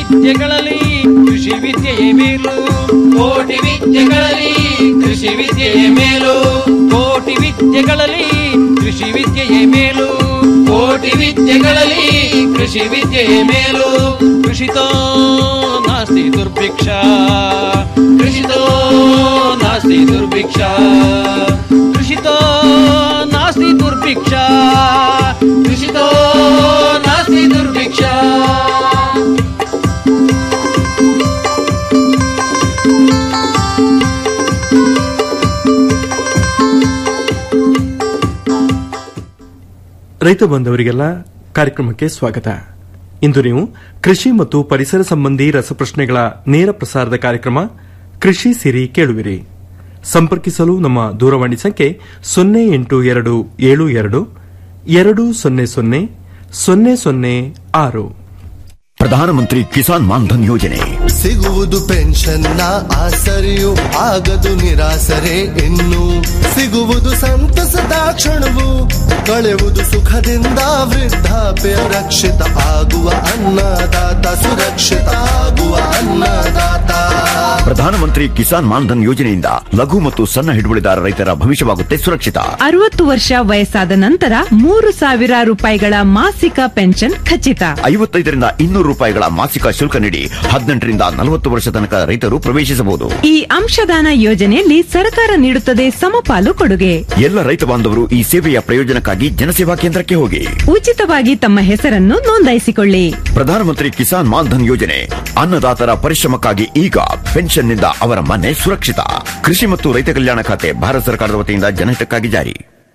ವಿದ್ಯೆಗಳಲ್ಲಿ ಕೃಷಿ ವಿದ್ಯೆಯೇ ಮೇಲು ಕೋಟಿ ವಿದ್ಯೆಗಳಲ್ಲಿ ಕೃಷಿ ವಿದ್ಯೆಯೇ ಮೇಲು ಕೋಟಿ ವಿದ್ಯೆಗಳಲ್ಲಿ ಕೃಷಿ ವಿದ್ಯೆಯೇ ಮೇಲು ಕೋಟಿ ವಿದ್ಯೆಗಳಲ್ಲಿ ಕೃಷಿ ವಿದ್ಯೆಯೇ ಮೇಲು ಕೃಷಿತೋ ನಾಸ್ತಿ ದುರ್ಭಿಕ್ಷ ಕೃಷಿತೋ ನಾಸ್ತಿ ದುರ್ಭಿಕ್ಷ ಕೃಷಿತೋ ನಾಸ್ತಿ ದುರ್ಭಿಕ್ಷ ಕೃಷಿತೋ ನಾಸ್ತಿ ದುರ್ಭಿಕ್ಷ ರೈತ ಬಂಧವರಿಗೆಲ್ಲ ಕಾರ್ಯಕ್ರಮಕ್ಕೆ ಸ್ವಾಗತ ಇಂದು ನೀವು ಕೃಷಿ ಮತ್ತು ಪರಿಸರ ಸಂಬಂಧಿ ರಸಪ್ರಶ್ನೆಗಳ ನೇರ ಪ್ರಸಾರದ ಕಾರ್ಯಕ್ರಮ ಕೃಷಿ ಸಿರಿ ಕೇಳುವಿರಿ ಸಂಪರ್ಕಿಸಲು ನಮ್ಮ ದೂರವಾಣಿ ಸಂಖ್ಯೆ ಸೊನ್ನೆ ಎಂಟು ಎರಡು ಏಳು ಎರಡು ಎರಡು ಸೊನ್ನೆ ಸೊನ್ನೆ ಸೊನ್ನೆ ಸೊನ್ನೆ ಆರು ಪ್ರಧಾನಮಂತ್ರಿ ಕಿಸಾನ್ ಮಾನ್ಧನ್ ಯೋಜನೆ ಸಿಗುವುದು ಪೆನ್ಷನ್ನ ಆಸರೆಯು ಆಗದು ನಿರಾಸರೆ ಇನ್ನು ಸಿಗುವುದು ಸಂತಸದ ಕ್ಷಣವು ಕಳೆಯುವುದು ಸುಖದಿಂದ ವೃದ್ಧಾಪ್ಯ ರಕ್ಷಿತ ಆಗುವ ಅನ್ನದಾತ ಸುರಕ್ಷಿತ ಆಗುವ ಅನ್ನದಾತ ಪ್ರಧಾನಮಂತ್ರಿ ಕಿಸಾನ್ ಮಾನ್ಧನ್ ಯೋಜನೆಯಿಂದ ಲಘು ಮತ್ತು ಸಣ್ಣ ಹಿಡುವಳಿದಾರ ರೈತರ ಭವಿಷ್ಯವಾಗುತ್ತೆ ಸುರಕ್ಷಿತ ಅರವತ್ತು ವರ್ಷ ವಯಸ್ಸಾದ ನಂತರ ಮೂರು ಸಾವಿರ ರೂಪಾಯಿಗಳ ಮಾಸಿಕ ಪೆನ್ಷನ್ ಖಚಿತ ಐವತ್ತೈದರಿಂದ ಇನ್ನೂರು ರೂಪಾಯಿಗಳ ಮಾಸಿಕ ಶುಲ್ಕ ನೀಡಿ ಹದಿನೆಂಟರಿಂದ ನಲವತ್ತು ವರ್ಷ ತನಕ ರೈತರು ಪ್ರವೇಶಿಸಬಹುದು ಈ ಅಂಶದಾನ ಯೋಜನೆಯಲ್ಲಿ ಸರ್ಕಾರ ನೀಡುತ್ತದೆ ಸಮಪಾಲು ಕೊಡುಗೆ ಎಲ್ಲ ರೈತ ಬಾಂಧವರು ಈ ಸೇವೆಯ ಪ್ರಯೋಜನಕ್ಕಾಗಿ ಜನಸೇವಾ ಕೇಂದ್ರಕ್ಕೆ ಹೋಗಿ ಉಚಿತವಾಗಿ ತಮ್ಮ ಹೆಸರನ್ನು ನೋಂದಾಯಿಸಿಕೊಳ್ಳಿ ಪ್ರಧಾನಮಂತ್ರಿ ಕಿಸಾನ್ ಮಾನ್ಧನ್ ಯೋಜನೆ ಅನ್ನದಾತರ ಪರಿಶ್ರಮಕ್ಕಾಗಿ ಈಗ ಪೆನ್ಷನ್ನಿಂದ ಅವರ ಮನೆ ಸುರಕ್ಷಿತ ಕೃಷಿ ಮತ್ತು ರೈತ ಕಲ್ಯಾಣ ಖಾತೆ ಭಾರತ ಸರ್ಕಾರದ ವತಿಯಿಂದ ಜನಹಿತಕ್ಕಾಗಿ ಜಾರಿ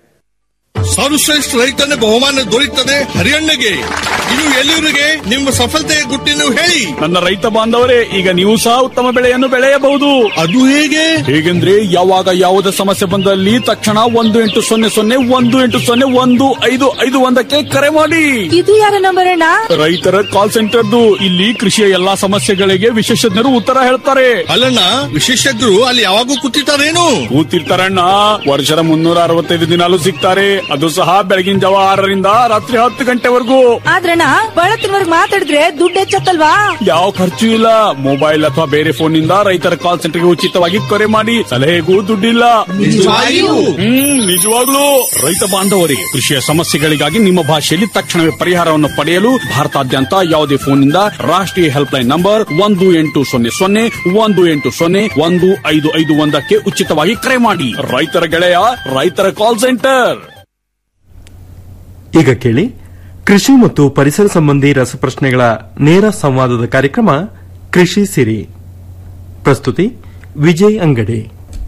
ಸರ್ವಶ್ರೇಷ್ಠ ರೈತನ ಬಹುಮಾನ ದೊರೆಯುತ್ತದೆ ಹರಿಯಣ್ಣಗೆ ಇದು ಎಲ್ಲಿವರಿಗೆ ನಿಮ್ಮ ಸಫಲತೆಯ ಗುಟ್ಟಿನ ಹೇಳಿ ನನ್ನ ರೈತ ಬಾಂಧವರೇ ಈಗ ನೀವು ಸಹ ಉತ್ತಮ ಬೆಳೆಯನ್ನು ಬೆಳೆಯಬಹುದು ಅದು ಹೇಗೆ ಹೇಗೆಂದ್ರೆ ಯಾವಾಗ ಯಾವುದೇ ಸಮಸ್ಯೆ ಬಂದಲ್ಲಿ ತಕ್ಷಣ ಒಂದು ಎಂಟು ಸೊನ್ನೆ ಸೊನ್ನೆ ಒಂದು ಎಂಟು ಸೊನ್ನೆ ಒಂದು ಐದು ಐದು ಒಂದಕ್ಕೆ ಕರೆ ಮಾಡಿ ಇದು ಯಾರ ನಂಬರ್ ಅಣ್ಣ ರೈತರ ಕಾಲ್ ಸೆಂಟರ್ದು ಇಲ್ಲಿ ಕೃಷಿಯ ಎಲ್ಲಾ ಸಮಸ್ಯೆಗಳಿಗೆ ವಿಶೇಷಜ್ಞರು ಉತ್ತರ ಹೇಳ್ತಾರೆ ಅಲ್ಲಣ್ಣ ವಿಶೇಷಜ್ಞರು ಅಲ್ಲಿ ಯಾವಾಗೂ ಕೂತಿರ್ತಾರೇನು ಕೂತಿರ್ತಾರಣ್ಣ ವರ್ಷದ ಮುನ್ನೂರ ಅರವತ್ತೈದು ದಿನಾಲು ಸಿಗ್ತಾರೆ ಅದು ಸಹ ಬೆಳಗಿನ ಜಾವ ಆರರಿಂದ ರಾತ್ರಿ ಹತ್ತು ಗಂಟೆವರೆಗೂ ಆದ್ರಣ್ಣ ಬಳತ್ತಿನವರ್ಗ್ ಮಾತಾಡಿದ್ರೆ ದುಡ್ಡು ಹೆಚ್ಚತ್ತಲ್ವಾ ಯಾವ ಖರ್ಚು ಇಲ್ಲ ಮೊಬೈಲ್ ಅಥವಾ ಬೇರೆ ಫೋನ್ ನಿಂದ ರೈತರ ಕಾಲ್ ಸೆಂಟರ್ಗೆ ಉಚಿತವಾಗಿ ಕರೆ ಮಾಡಿ ಸಲಹೆಗೂ ದುಡ್ಡಿಲ್ಲ ನಿಜವಾಗಿಯೂ? ಹ್ಮ್ ನಿಜವಾಗ್ಲೂ ರೈತ ಬಾಂಧವರಿಗೆ ಕೃಷಿಯ ಸಮಸ್ಯೆಗಳಿಗಾಗಿ ನಿಮ್ಮ ಭಾಷೆಯಲ್ಲಿ ತಕ್ಷಣವೇ ಪರಿಹಾರವನ್ನು ಪಡೆಯಲು ಭಾರತಾದ್ಯಂತ ಯಾವುದೇ ಫೋನ್ ನಿಂದ ರಾಷ್ಟ್ರೀಯ ಹೆಲ್ಪ್ ಲೈನ್ ನಂಬರ್ ಒಂದು ಎಂಟು ಸೊನ್ನೆ ಸೊನ್ನೆ ಒಂದು ಎಂಟು ಸೊನ್ನೆ ಒಂದು ಐದು ಐದು ಒಂದಕ್ಕೆ ಉಚಿತವಾಗಿ ಕರೆ ಮಾಡಿ ರೈತರ ಗೆಳೆಯ ರೈತರ ಕಾಲ್ ಸೆಂಟರ್ ಈಗ ಕೇಳಿ ಕೃಷಿ ಮತ್ತು ಪರಿಸರ ಸಂಬಂಧಿ ರಸಪ್ರಶ್ನೆಗಳ ನೇರ ಸಂವಾದದ ಕಾರ್ಯಕ್ರಮ ಕೃಷಿ ಸಿರಿ ಪ್ರಸ್ತುತಿ ವಿಜಯ್ ಅಂಗಡಿ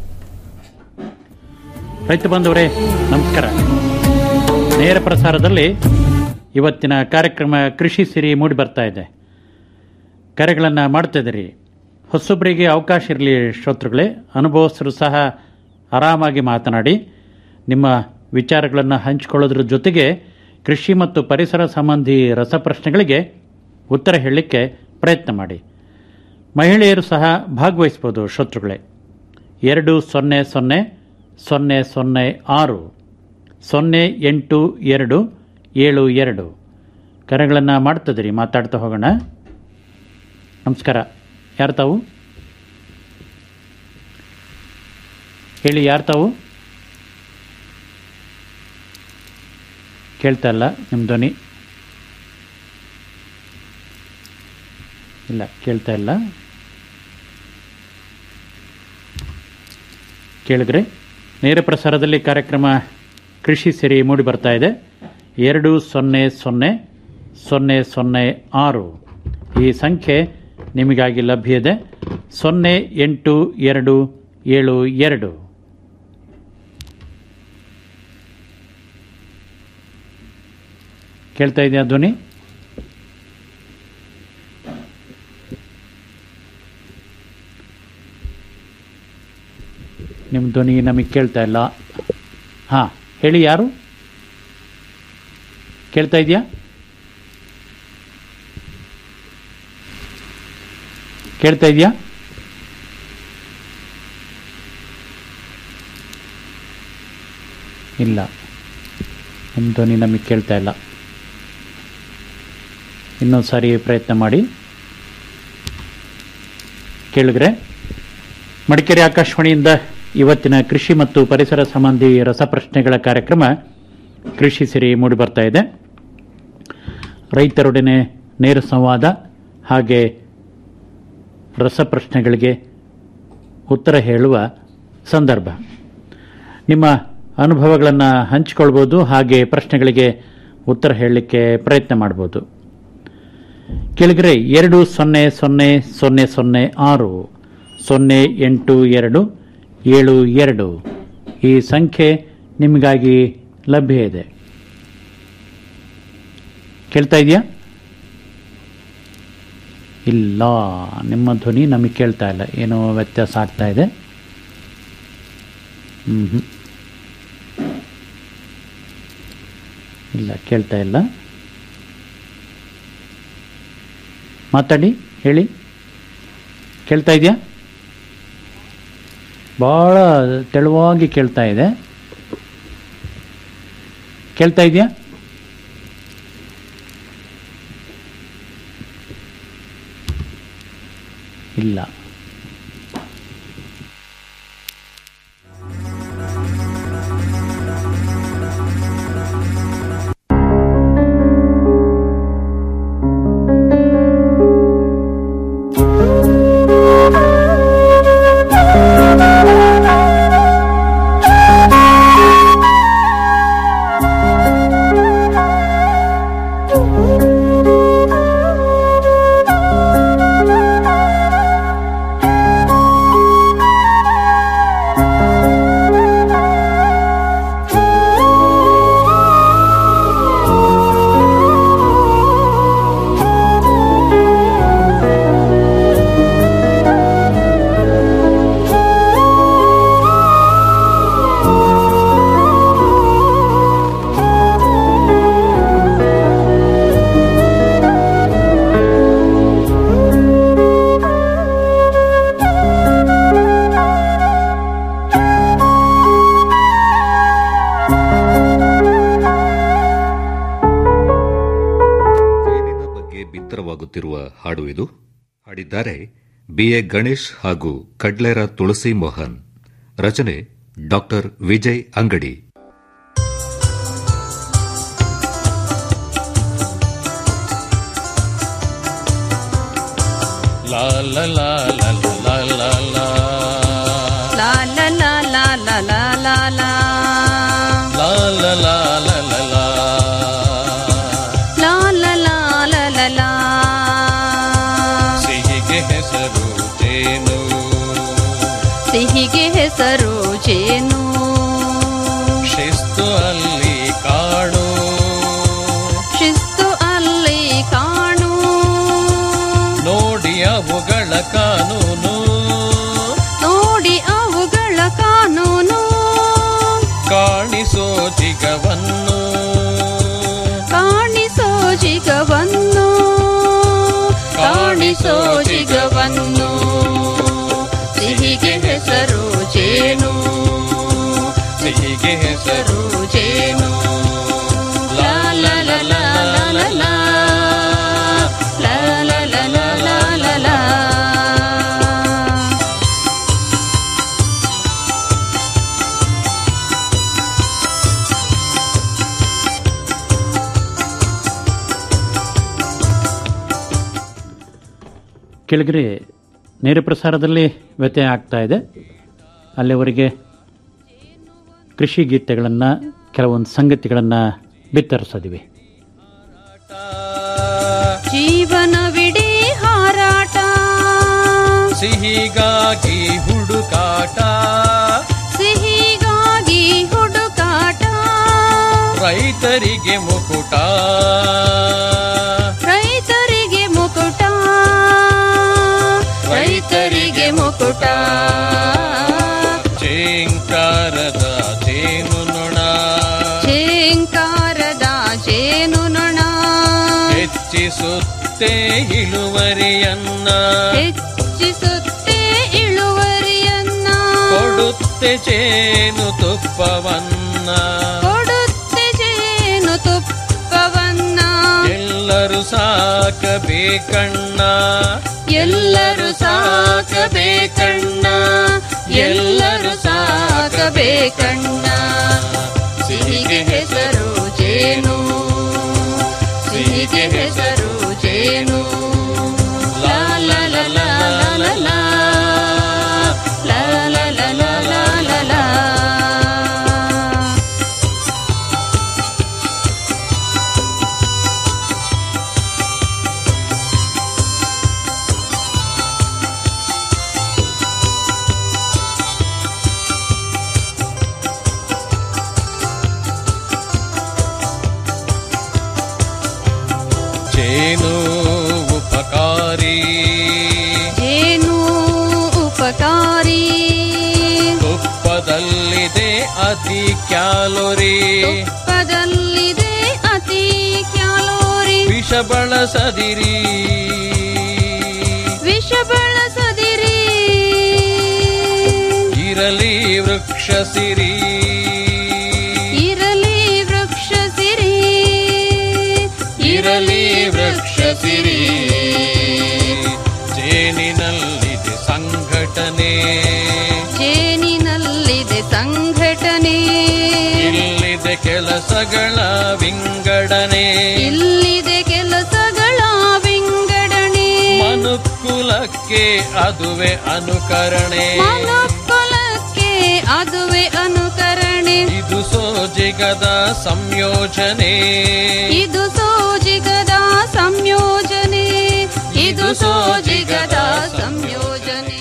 ರೈತ ಬಂಧುವರೇ ನಮಸ್ಕಾರ ನೇರ ಪ್ರಸಾರದಲ್ಲಿ ಇವತ್ತಿನ ಕಾರ್ಯಕ್ರಮ ಕೃಷಿ ಸಿರಿ ಮೂಡಿ ಬರ್ತಾ ಇದೆ ಕರೆಗಳನ್ನು ಮಾಡ್ತಿದ್ದೀರಿ ಹೊಸೊಬ್ಬರಿಗೆ ಅವಕಾಶ ಇರಲಿ ಶ್ರೋತೃಗಳೇ ಅನುಭವಸ್ಥರು ಸಹ ಆರಾಮಾಗಿ ಮಾತನಾಡಿ ನಿಮ್ಮ ವಿಚಾರಗಳನ್ನು ಹಂಚಿಕೊಳ್ಳೋದ್ರ ಜೊತೆಗೆ ಕೃಷಿ ಮತ್ತು ಪರಿಸರ ಸಂಬಂಧಿ ರಸಪ್ರಶ್ನೆಗಳಿಗೆ ಉತ್ತರ ಹೇಳಲಿಕ್ಕೆ ಪ್ರಯತ್ನ ಮಾಡಿ ಮಹಿಳೆಯರು ಸಹ ಭಾಗವಹಿಸ್ಬೋದು ಶ್ರೋತೃಗಳೇ ಎರಡು ಸೊನ್ನೆ ಸೊನ್ನೆ ಸೊನ್ನೆ ಸೊನ್ನೆ ಆರು ಸೊನ್ನೆ ಎಂಟು ಎರಡು ಏಳು ಎರಡು ಕರೆಗಳನ್ನು ಮಾಡ್ತಿದ್ದೀರಿ ಮಾತಾಡ್ತಾ ಹೋಗೋಣ ನಮಸ್ಕಾರ ಯಾರು ತಾವು ಹೇಳಿ ಯಾರು ತಾವು ಕೇಳ್ತಾ ಇಲ್ಲ ನಿಮ್ಮ ಧ್ವನಿ ಇಲ್ಲ ಕೇಳ್ತಾ ಇಲ್ಲ ಕೇಳಿದ್ರೆ ನೇರ ಪ್ರಸಾರದಲ್ಲಿ ಕಾರ್ಯಕ್ರಮ ಕೃಷಿ ಸಿರಿ ಮೂಡಿ ಬರ್ತಾ ಇದೆ ಎರಡು ಸೊನ್ನೆ ಸೊನ್ನೆ ಸೊನ್ನೆ ಸೊನ್ನೆ ಆರು ಈ ಸಂಖ್ಯೆ ನಿಮಗಾಗಿ ಲಭ್ಯ ಇದೆ ಸೊನ್ನೆ ಎಂಟು ಎರಡು ಏಳು ಎರಡು ಕೇಳ್ತಾ ಇದೆಯಾ ಧ್ವನಿ ನಿಮ್ಮ ಧ್ವನಿ ನಮಗೆ ಕೇಳ್ತಾ ಇಲ್ಲ ಹಾಂ ಹೇಳಿ ಯಾರು ಕೇಳ್ತಾ ಇದೆಯಾ ಕೇಳ್ತಾ ಇದೆಯಾ ಇಲ್ಲ ನಿಮ್ಮ ಧ್ವನಿ ನಮಗೆ ಕೇಳ್ತಾ ಇಲ್ಲ ಇನ್ನೊಂದು ಸಾರಿ ಪ್ರಯತ್ನ ಮಾಡಿ ಕೇಳಿದ್ರೆ ಮಡಿಕೇರಿ ಆಕಾಶವಾಣಿಯಿಂದ ಇವತ್ತಿನ ಕೃಷಿ ಮತ್ತು ಪರಿಸರ ಸಂಬಂಧಿ ರಸಪ್ರಶ್ನೆಗಳ ಕಾರ್ಯಕ್ರಮ ಕೃಷಿ ಸಿರಿ ಮೂಡಿ ಬರ್ತಾ ಇದೆ ರೈತರೊಡನೆ ನೇರ ಸಂವಾದ ಹಾಗೆ ರಸಪ್ರಶ್ನೆಗಳಿಗೆ ಉತ್ತರ ಹೇಳುವ ಸಂದರ್ಭ ನಿಮ್ಮ ಅನುಭವಗಳನ್ನು ಹಂಚಿಕೊಳ್ಬೋದು ಹಾಗೆ ಪ್ರಶ್ನೆಗಳಿಗೆ ಉತ್ತರ ಹೇಳಲಿಕ್ಕೆ ಪ್ರಯತ್ನ ಮಾಡ್ಬೋದು ಕೆಳಗರೆ ಎರಡು ಸೊನ್ನೆ ಸೊನ್ನೆ ಸೊನ್ನೆ ಸೊನ್ನೆ ಆರು ಸೊನ್ನೆ ಎಂಟು ಎರಡು ಏಳು ಎರಡು ಈ ಸಂಖ್ಯೆ ನಿಮಗಾಗಿ ಲಭ್ಯ ಇದೆ ಕೇಳ್ತಾ ಇದೆಯಾ ಇಲ್ಲ ನಿಮ್ಮ ಧ್ವನಿ ನಮಗೆ ಕೇಳ್ತಾ ಇಲ್ಲ ಏನೋ ವ್ಯತ್ಯಾಸ ಆಗ್ತಾ ಇದೆ ಹ್ಮ್ ಇಲ್ಲ ಕೇಳ್ತಾ ಇಲ್ಲ ಮಾತಾಡಿ ಹೇಳಿ ಕೇಳ್ತಾ ಇದೆಯಾ ಭಾಳ ತೆಳುವಾಗಿ ಕೇಳ್ತಾ ಇದೆ ಕೇಳ್ತಾ ಇದೆಯಾ ಇಲ್ಲ ಜೇನಿನ ಬಗ್ಗೆ ಬಿತ್ತರವಾಗುತ್ತಿರುವ ಹಾಡು ಇದು ಹಾಡಿದ್ದಾರೆ ಬಿಎ ಗಣೇಶ್ ಹಾಗೂ ಕಡ್ಲೇರ ತುಳಸಿ ಮೋಹನ್ ರಚನೆ ಡಾಕ್ಟರ್ ವಿಜಯ್ ಅಂಗಡಿ ಲಾ ಲಾ ಲಾ ಲಾ ಲಾ ಲಾ ಲಾ La la la la la la la la ಲಾ ಲಾ ಲಾ ಲಾ ಲಾ ಲಾ La la la la la la ಸಿಹಿಗೆ ಹೆಸರು ಜೇನು ಸಿಹಿಗೆ ಹೆಸರು ಜೇನು ಶಿಸ್ತು ಅಲ್ಲಿ ಕಾಡು ಶಿಸ್ತು ಅಲ್ಲಿ ಕಾಣು ನೋಡಿ ಅವುಗಳ ಕಾನೂನು ನೋಡಿ ಅವುಗಳ ಕಾನೂನು ಕಾಣಿಸೋ ಜಿಗವನ್ನು ಕಾಣಿಸೋ ಜಿಗವನ್ನು ಕಾಣಿಸೋ ಜಿಗವನ್ನು ಸಿಹಿಗೆ ಹೆಸರು ಜೇನು ಸಿಹಿಗೆ ಹೆಸರು ಜೇನು ಲಾ ಲಾ ಲಾ ಲಾ ಲಾ ಲಾ ಲಾ ಲಾ ಲಾ ಲಾ ಲಾ ಲಾ ಲಾ ಕೆಳಗರೆ ನೇರ ಪ್ರಸಾರದಲ್ಲಿ ವ್ಯತ್ಯಯ ಆಗ್ತಾ ಇದೆ ಅಲ್ಲಿವರೆಗೆ ಕೃಷಿ ಗೀತೆಗಳನ್ನು ಕೆಲವೊಂದು ಸಂಗತಿಗಳನ್ನು ಬಿತ್ತರಿಸೋದಿವೆ ಜೀವನವಿಡೀ ಹಾರಾಟ ಸಿಹಿಗಾಗಿ ಹುಡುಕಾಟ ಸಿಹಿಗಾಗಿ ಹುಡುಕಾಟ ರೈತರಿಗೆ ಮುಕುಟ ರೈತರಿಗೆ ಮುಕುಟ ರೈತರಿಗೆ ಮುಕುಟ ಚೇಂಕಾರದ ಜೇನು ನೊಣ ಝೇಂಕಾರದ ಜೇನು ನೊಣ ಹೆಚ್ಚಿಸುತ್ತೆ ಇಳುವರಿಯನ್ನ ಹೆಚ್ಚಿಸುತ್ತೆ ಇಳುವರಿಯನ್ನ ಕೊಡುತ್ತೆ ಜೇನು ತುಪ್ಪವನ್ನ ಕೊಡುತ್ತೆ ಜೇನು ತುಪ್ಪವನ್ನ ಎಲ್ಲ ಎಲ್ಲರೂ ಸಾಕಬೇಕಣ್ಣ ಎಲ್ಲರೂ ಸಾಕಬೇಕಣ್ಣ ಎಲ್ಲರೂ ಸಾಕಬೇಕಣ್ಣ ಸಿಹಿಗೆ ಹೆಸರು ಜೇನು ಸಿಹಿಗೆ ಹೆಸರು ಜೇನು ಲಾ ಲಾ ಲಾ ಲಾ ಲಾ ಲಾ ಲಾ ಲಾ ಲಾ ಲಾ ಲಾ ಲಾ ಲಾ ಜೇನು ಉಪಕಾರಿ ಜೇನು ಉಪಕಾರಿ ತುಪ್ಪದಲ್ಲಿದೆ ಅತಿ ಕ್ಯಾಲೋರಿ ತುಪ್ಪದಲ್ಲಿದೆ ಅತಿ ಕ್ಯಾಲೋರಿ ವಿಷ ಬಳಸದಿರಿ ವಿಷ ಬಳಸದಿರಿ ಇರಲಿ ವೃಕ್ಷ ಸಿರಿ ಇರಲಿ ವೃಕ್ಷ ಸಿರಿ ಇರಲಿ ವೃಕ್ಷ ಸಿರಿ ಜೇನಿನಲ್ಲಿದೆ ಸಂಘಟನೆ ಜೇನಿನಲ್ಲಿದೆ ಸಂಘಟನೆ ಇಲ್ಲಿದೆ ಕೆಲಸಗಳ ವಿಂಗಡಣೆ ಇಲ್ಲಿದೆ ಕೆಲಸಗಳ ವಿಂಗಡಣೆ ಮನುಕುಲಕ್ಕೆ ಅದುವೆ ಅನುಕರಣೆ ಮನುಕುಲಕ್ಕೆ ಅದುವೆ ಅನುಕರಣೆ ಇದು ಸೋಜಿಗದ ಸಂಯೋಜನೆ ಇದು ಸೋಜಿಗದ ಸಂಯೋಜನೆ ಇದು ಸೋಜಿಗದ ಸಂಯೋಜನೆ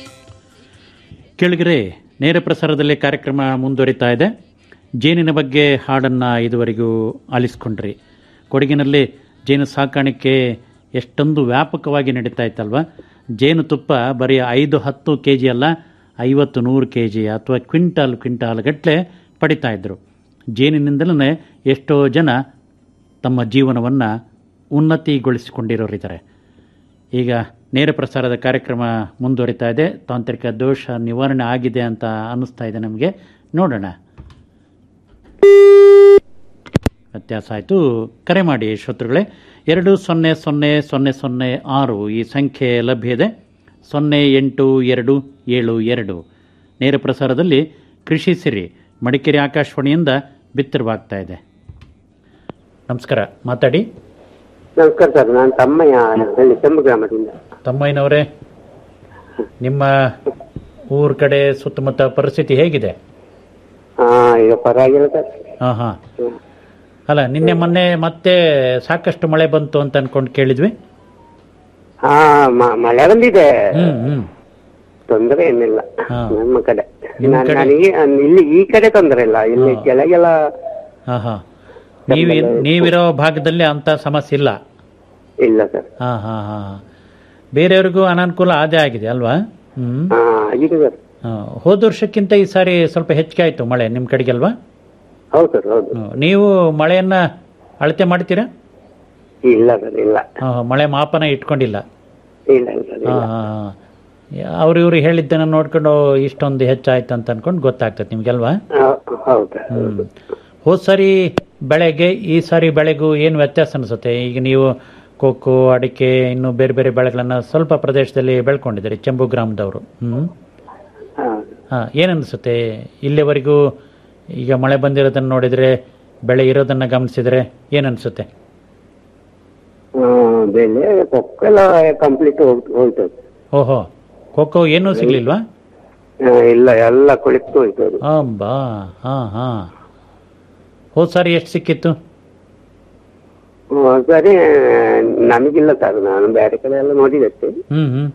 ಕೆಳಗರೆ ನೇರ ಪ್ರಸಾರದಲ್ಲಿ ಕಾರ್ಯಕ್ರಮ ಮುಂದುವರಿತಾ ಇದೆ ಜೇನಿನ ಬಗ್ಗೆ ಹಾಡನ್ನು ಇದುವರೆಗೂ ಆಲಿಸ್ಕೊಂಡ್ರಿ ಕೊಡಗಿನಲ್ಲಿ ಜೇನು ಸಾಕಾಣಿಕೆ ಎಷ್ಟೊಂದು ವ್ಯಾಪಕವಾಗಿ ನಡೀತಾ ಇತ್ತಲ್ವ ಜೇನುತುಪ್ಪ ಬರೀ ಐದು ಹತ್ತು ಕೆ ಜಿ ಅಲ್ಲ ಐವತ್ತು ನೂರು ಕೆ ಜಿ ಅಥವಾ ಕ್ವಿಂಟಾಲ್ ಕ್ವಿಂಟಾಲ್ ಗಟ್ಟಲೆ ಪಡಿತಾ ಇದ್ರು ಜೇನಿನಿಂದಲೇ ಎಷ್ಟೋ ಜನ ತಮ್ಮ ಜೀವನವನ್ನು ಉನ್ನತಿಗೊಳಿಸಿಕೊಂಡಿರೋರಿದ್ದಾರೆ ಈಗ ನೇರ ಪ್ರಸಾರದ ಕಾರ್ಯಕ್ರಮ ಮುಂದುವರಿತಾ ಇದೆ ತಾಂತ್ರಿಕ ದೋಷ ನಿವಾರಣೆ ಆಗಿದೆ ಅಂತ ಅನ್ನಿಸ್ತಾ ಇದೆ ನಮಗೆ ನೋಡೋಣ ವ್ಯತ್ಯಾಸ ಆಯಿತು ಕರೆ ಮಾಡಿ ಶ್ರೋತೃಗಳೇ ಎರಡು ಸೊನ್ನೆ ಸೊನ್ನೆ ಸೊನ್ನೆ ಸೊನ್ನೆ ಆರು ಈ ಸಂಖ್ಯೆ ಲಭ್ಯ ಇದೆ ಸೊನ್ನೆ ಎಂಟು ಎರಡು ಏಳು ಎರಡು ನೇರ ಪ್ರಸಾರದಲ್ಲಿ ಕೃಷಿ ಸಿರಿ ಮಡಿಕೇರಿ ಆಕಾಶವಾಣಿಯಿಂದ ಬಿತ್ತರವಾಗ್ತಾ ಇದೆ ನಮಸ್ಕಾರ ಮಾತಾಡಿ ನಮಸ್ಕಾರ ಸರ್ ನಾನು ತಮ್ಮಯ್ಯ ಹೇಳಿ ಕೆಂಪು ಗ್ರಾಮದಿಂದ ತಮ್ಮಯ್ಯನವರೇ ನಿಮ್ಮ ಊರ ಕಡೆ ಸುತ್ತಮುತ್ತ ಪರಿಸ್ಥಿತಿ ಹೇಗಿದೆ ಹಾ ಈಗ ಪರವಾಗಿಲ್ಲ ಸರ್ ಹಾಂ ಹಾಂ ಅಲ್ಲ ನಿನ್ನೆ ಮೊನ್ನೆ ಮತ್ತೆ ಸಾಕಷ್ಟು ಮಳೆ ಬಂತು ಅಂತ ಅನ್ಕೊಂಡು ಕೇಳಿದ್ವಿ ಹಾ ಮ- ಮಳೆ ಬಂದಿದೆ ಹ್ಮ್ ಹ್ಮ್ ತೊಂದರೆ ಏನಿಲ್ಲ ಹಾ. ನಮ್ಮ ಕಡೆ ನಿಮ್ಮ ನಾನ್- ಕಡೆ? ನನಗೆ ಅನ್- ಇಲ್ಲಿ ಈ ಕಡೆ ತೊಂದರೆ ಇಲ್ಲ ಇಲ್ಲಿ ಹಾ. ಕೆಳಗೆಲ್ಲ ಹಾಂ ಹಾಂ ನೀವು ನೀವಿರೋ ಭಾಗದಲ್ಲಿ ಅಂತ ಸಮಸ್ಯೆ ಇಲ್ಲ ಇಲ್ಲ ಸರ್ ಹಾಂ ಹಾಂ ಹಾಂ ಬೇರೆಯವ್ರಿಗೂ ಅನಾನುಕೂಲ ಅದೇ ಆಗಿದೆ ಅಲ್ವಾ ಹ್ಮ್ ಹಾ ಆಗಿದೆ ಸರ್ ಆ, ಹೋದ ವರ್ಷಕ್ಕಿಂತ ಈ ಸಾರಿ ಸ್ವಲ್ಪ ಹೆಚ್ಚಿಗೆ ಆಯ್ತು ಮಳೆ ನಿಮ್ಮ ಕಡೆಗೆ ಅಲ್ವಾ ಹೌದು ಸರ್ ಹೌದು ಹ್ಮ್. ನೀವು ಮಳೆಯನ್ನ ಅಳತೆ ಮಾಡ್ತೀರಾ ಇಲ್ಲ ಸರ್ ಇಲ್ಲ ಆ, ಮಳೆ ಮಾಪನ ಇಟ್ಕೊಂಡಿಲ್ಲ ಇಲ್ಲ ಇಲ್ಲ ಸರ್ ಇಲ್ಲ ಅವ್ರು ಇವ್ರು ಹೇಳಿದ್ದನ್ನ ನೋಡ್ಕೊಂಡು ಇಷ್ಟೊಂದು ಹೆಚ್ಚಾಯ್ತು ಅಂತ ಅನ್ಕೊಂಡು ಗೊತ್ತಾಗ್ತದೆ ನಿಮ್ಗಲ್ವಾ ಹೌ- ಹೌದು ಹ್ಮ್ ಹೋದ್ ಸಾರಿ ಬೆಳೆಗೆ ಈ ಸಾರಿ ಬೆಳೆಗೂ ಏನು ವ್ಯತ್ಯಾಸ ಅನಿಸುತ್ತೆ ಈಗ ನೀವು ಕೊಕ್ಕೋ ಅಡಿಕೆ ಇನ್ನು ಬೇರೆ ಬೇರೆ ಬೆಳೆಗಳನ್ನ ಸ್ವಲ್ಪ ಪ್ರದೇಶದಲ್ಲಿ ಬೆಳ್ಕೊಂಡಿದ್ದೀರಿ ಚೆಂಬು ಗ್ರಾಮದವರು ಹ್ಮ್ ಹಾ. ಹಾ ಏನನ್ಸುತ್ತೆ ಇಲ್ಲಿವರೆಗೂ ಈಗ ಮಳೆ ಬಂದಿರೋದನ್ನ ನೋಡಿದ್ರೆ ಬೆಳೆ ಇರೋದನ್ನ ಗಮನಿಸಿದ್ರೆ ಏನನ್ಸುತ್ತೆ ಆ, ಬೆಲೆ ಕೊಕ್ಕ ಎಲ್ಲ ಕಂಪ್ಲೀಟ್ ಹೋಯ್ತು ಓಹೋ ಕೊಕ್ಕೋ ಏನೂ ಸಿಗ್ಲಿಲ್ವಾ ಆ, ಇಲ್ಲ ಎಲ್ಲ ಕೊಳಿತು ಹೋಯ್ತು ಅದು ಬಾ ಹಾ ಹಾ ಹೋದ್ ಸಾರಿ ಎಷ್ಟು ಸಿಕ್ಕಿತ್ತು ಆ, ಸರಿ ನಮಗಿಲ್ಲ ಸರ್ ನಾನು ಬೇರೆ ಕಡೆ ಎಲ್ಲ ನೋಡಿದಷ್ಟೇ ಹ್ಮ್ ಹ್ಮ್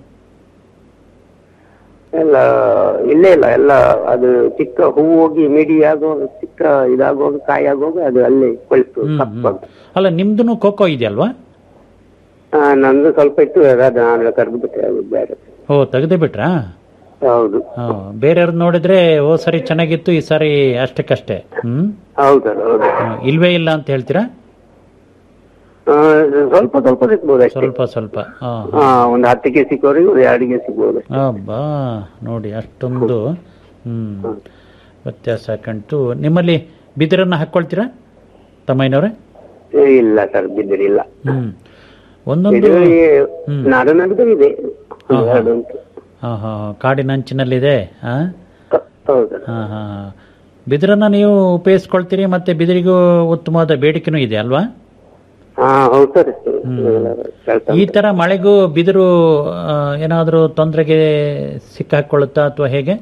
ಎಲ್ಲ ಇಲ್ಲೇ ಇಲ್ಲ ಎಲ್ಲ ಅದು ಚಿಕ್ಕ ಹೂ ಹೋಗಿ ಮಿಡಿ ಆಗುವಾಗ ಚಿಕ್ಕ ಇದಾಗುವಾಗ ಕಾಯಿ ಆಗುವಾಗ ಅದು ಅಲ್ಲೇ ಕೊಳಿತು ಕಪ್ಪಾಗಿ ಅಲ್ಲ ನಿಮ್ದು ಕೊಕ್ಕೋ ಇದೆಯಲ್ವಾ ಆ, ನಂದು ಸ್ವಲ್ಪ ಇತ್ತು ಅದು ನಾನು ಕರೆದು ಬಿಟ್ಟೆ ಅದು ಬೇರೆ ಓ ತೆಗೆದೇ ಬಿಟ್ರಾ ಹೌದು ಹಾ ಬೇರೆಯವ್ರದ್ದು ನೋಡಿದ್ರೆ ಓ ಸರಿ ಚೆನ್ನಾಗಿತ್ತು ಈ ಸಾರಿ ಅಷ್ಟಕ್ಕಷ್ಟೇ ಹ್ಮ್ ಹೌದು ಹೌದು ಹಾ, ಇಲ್ವೇ ಇಲ್ಲ ಅಂತ ಹೇಳ್ತೀರಾ ಆ, ಸ್ವಲ್ಪ ಸ್ವಲ್ಪ ಸಿಗ್ಬೋದು ಅಷ್ಟೇ ಸ್ವಲ್ಪ ಸ್ವಲ್ಪ ಹಾ ಆ, ಒಂದು ಹತ್ತಿಗೆ ಸಿಕ್ಕೋರಿಗೆ ಒಂದು ಎರಡಿಗೆ ಸಿಗ್ಬೋದು ಬಾ ನೋಡಿ ಅಷ್ಟೊಂದು ಹ್ಮ್ ವ್ಯತ್ಯಾಸ ಕಂಡು ನಿಮ್ಮಲ್ಲಿ ಬಿದಿರನ್ನ ಹಾಕೊಳ್ತೀರಾ ತಮ್ಮಯ್ಯನವ್ರೆ ಇಲ್ಲ ಸರ್ ಬಿದಿರಿಲ್ಲ ಹ್ಮ್ ಒಂದೊಂದು ಬಿದಿರು ಹ್ಮ್. ನಾಡು ನಡುದು ಇದೆ ಒಂದು ಎರಡು ಉಂಟು ಹಾ ಹಾ ಕಾಡಿನಂಚಿನಲ್ಲಿದೆ ಹಾ ಹೌದು ಹಾ ಹಾ ಹಾ. ಬಿದಿರನ್ನ ನೀವು ಉಪಯೋಗಿಸ್ಕೊಳ್ತೀರಿ ಮತ್ತೆ ಬಿದಿರಿಗೂ ಉತ್ತಮವಾದ ಬೇಡಿಕೆನೂ ಇದೆ ಅಲ್ವಾ ಹಾ ಹೌದು ಸರ್ ಕೆಲಸ ಈ ತರ ಮಳೆಗೂ ಬಿದಿರು ಆ, ಏನಾದ್ರೂ ತೊಂದರೆಗೆ ಸಿಕ್ಕಾಕೊಳ್ಳುತ್ತಾ ಅಥವಾ ಹೇಗೆ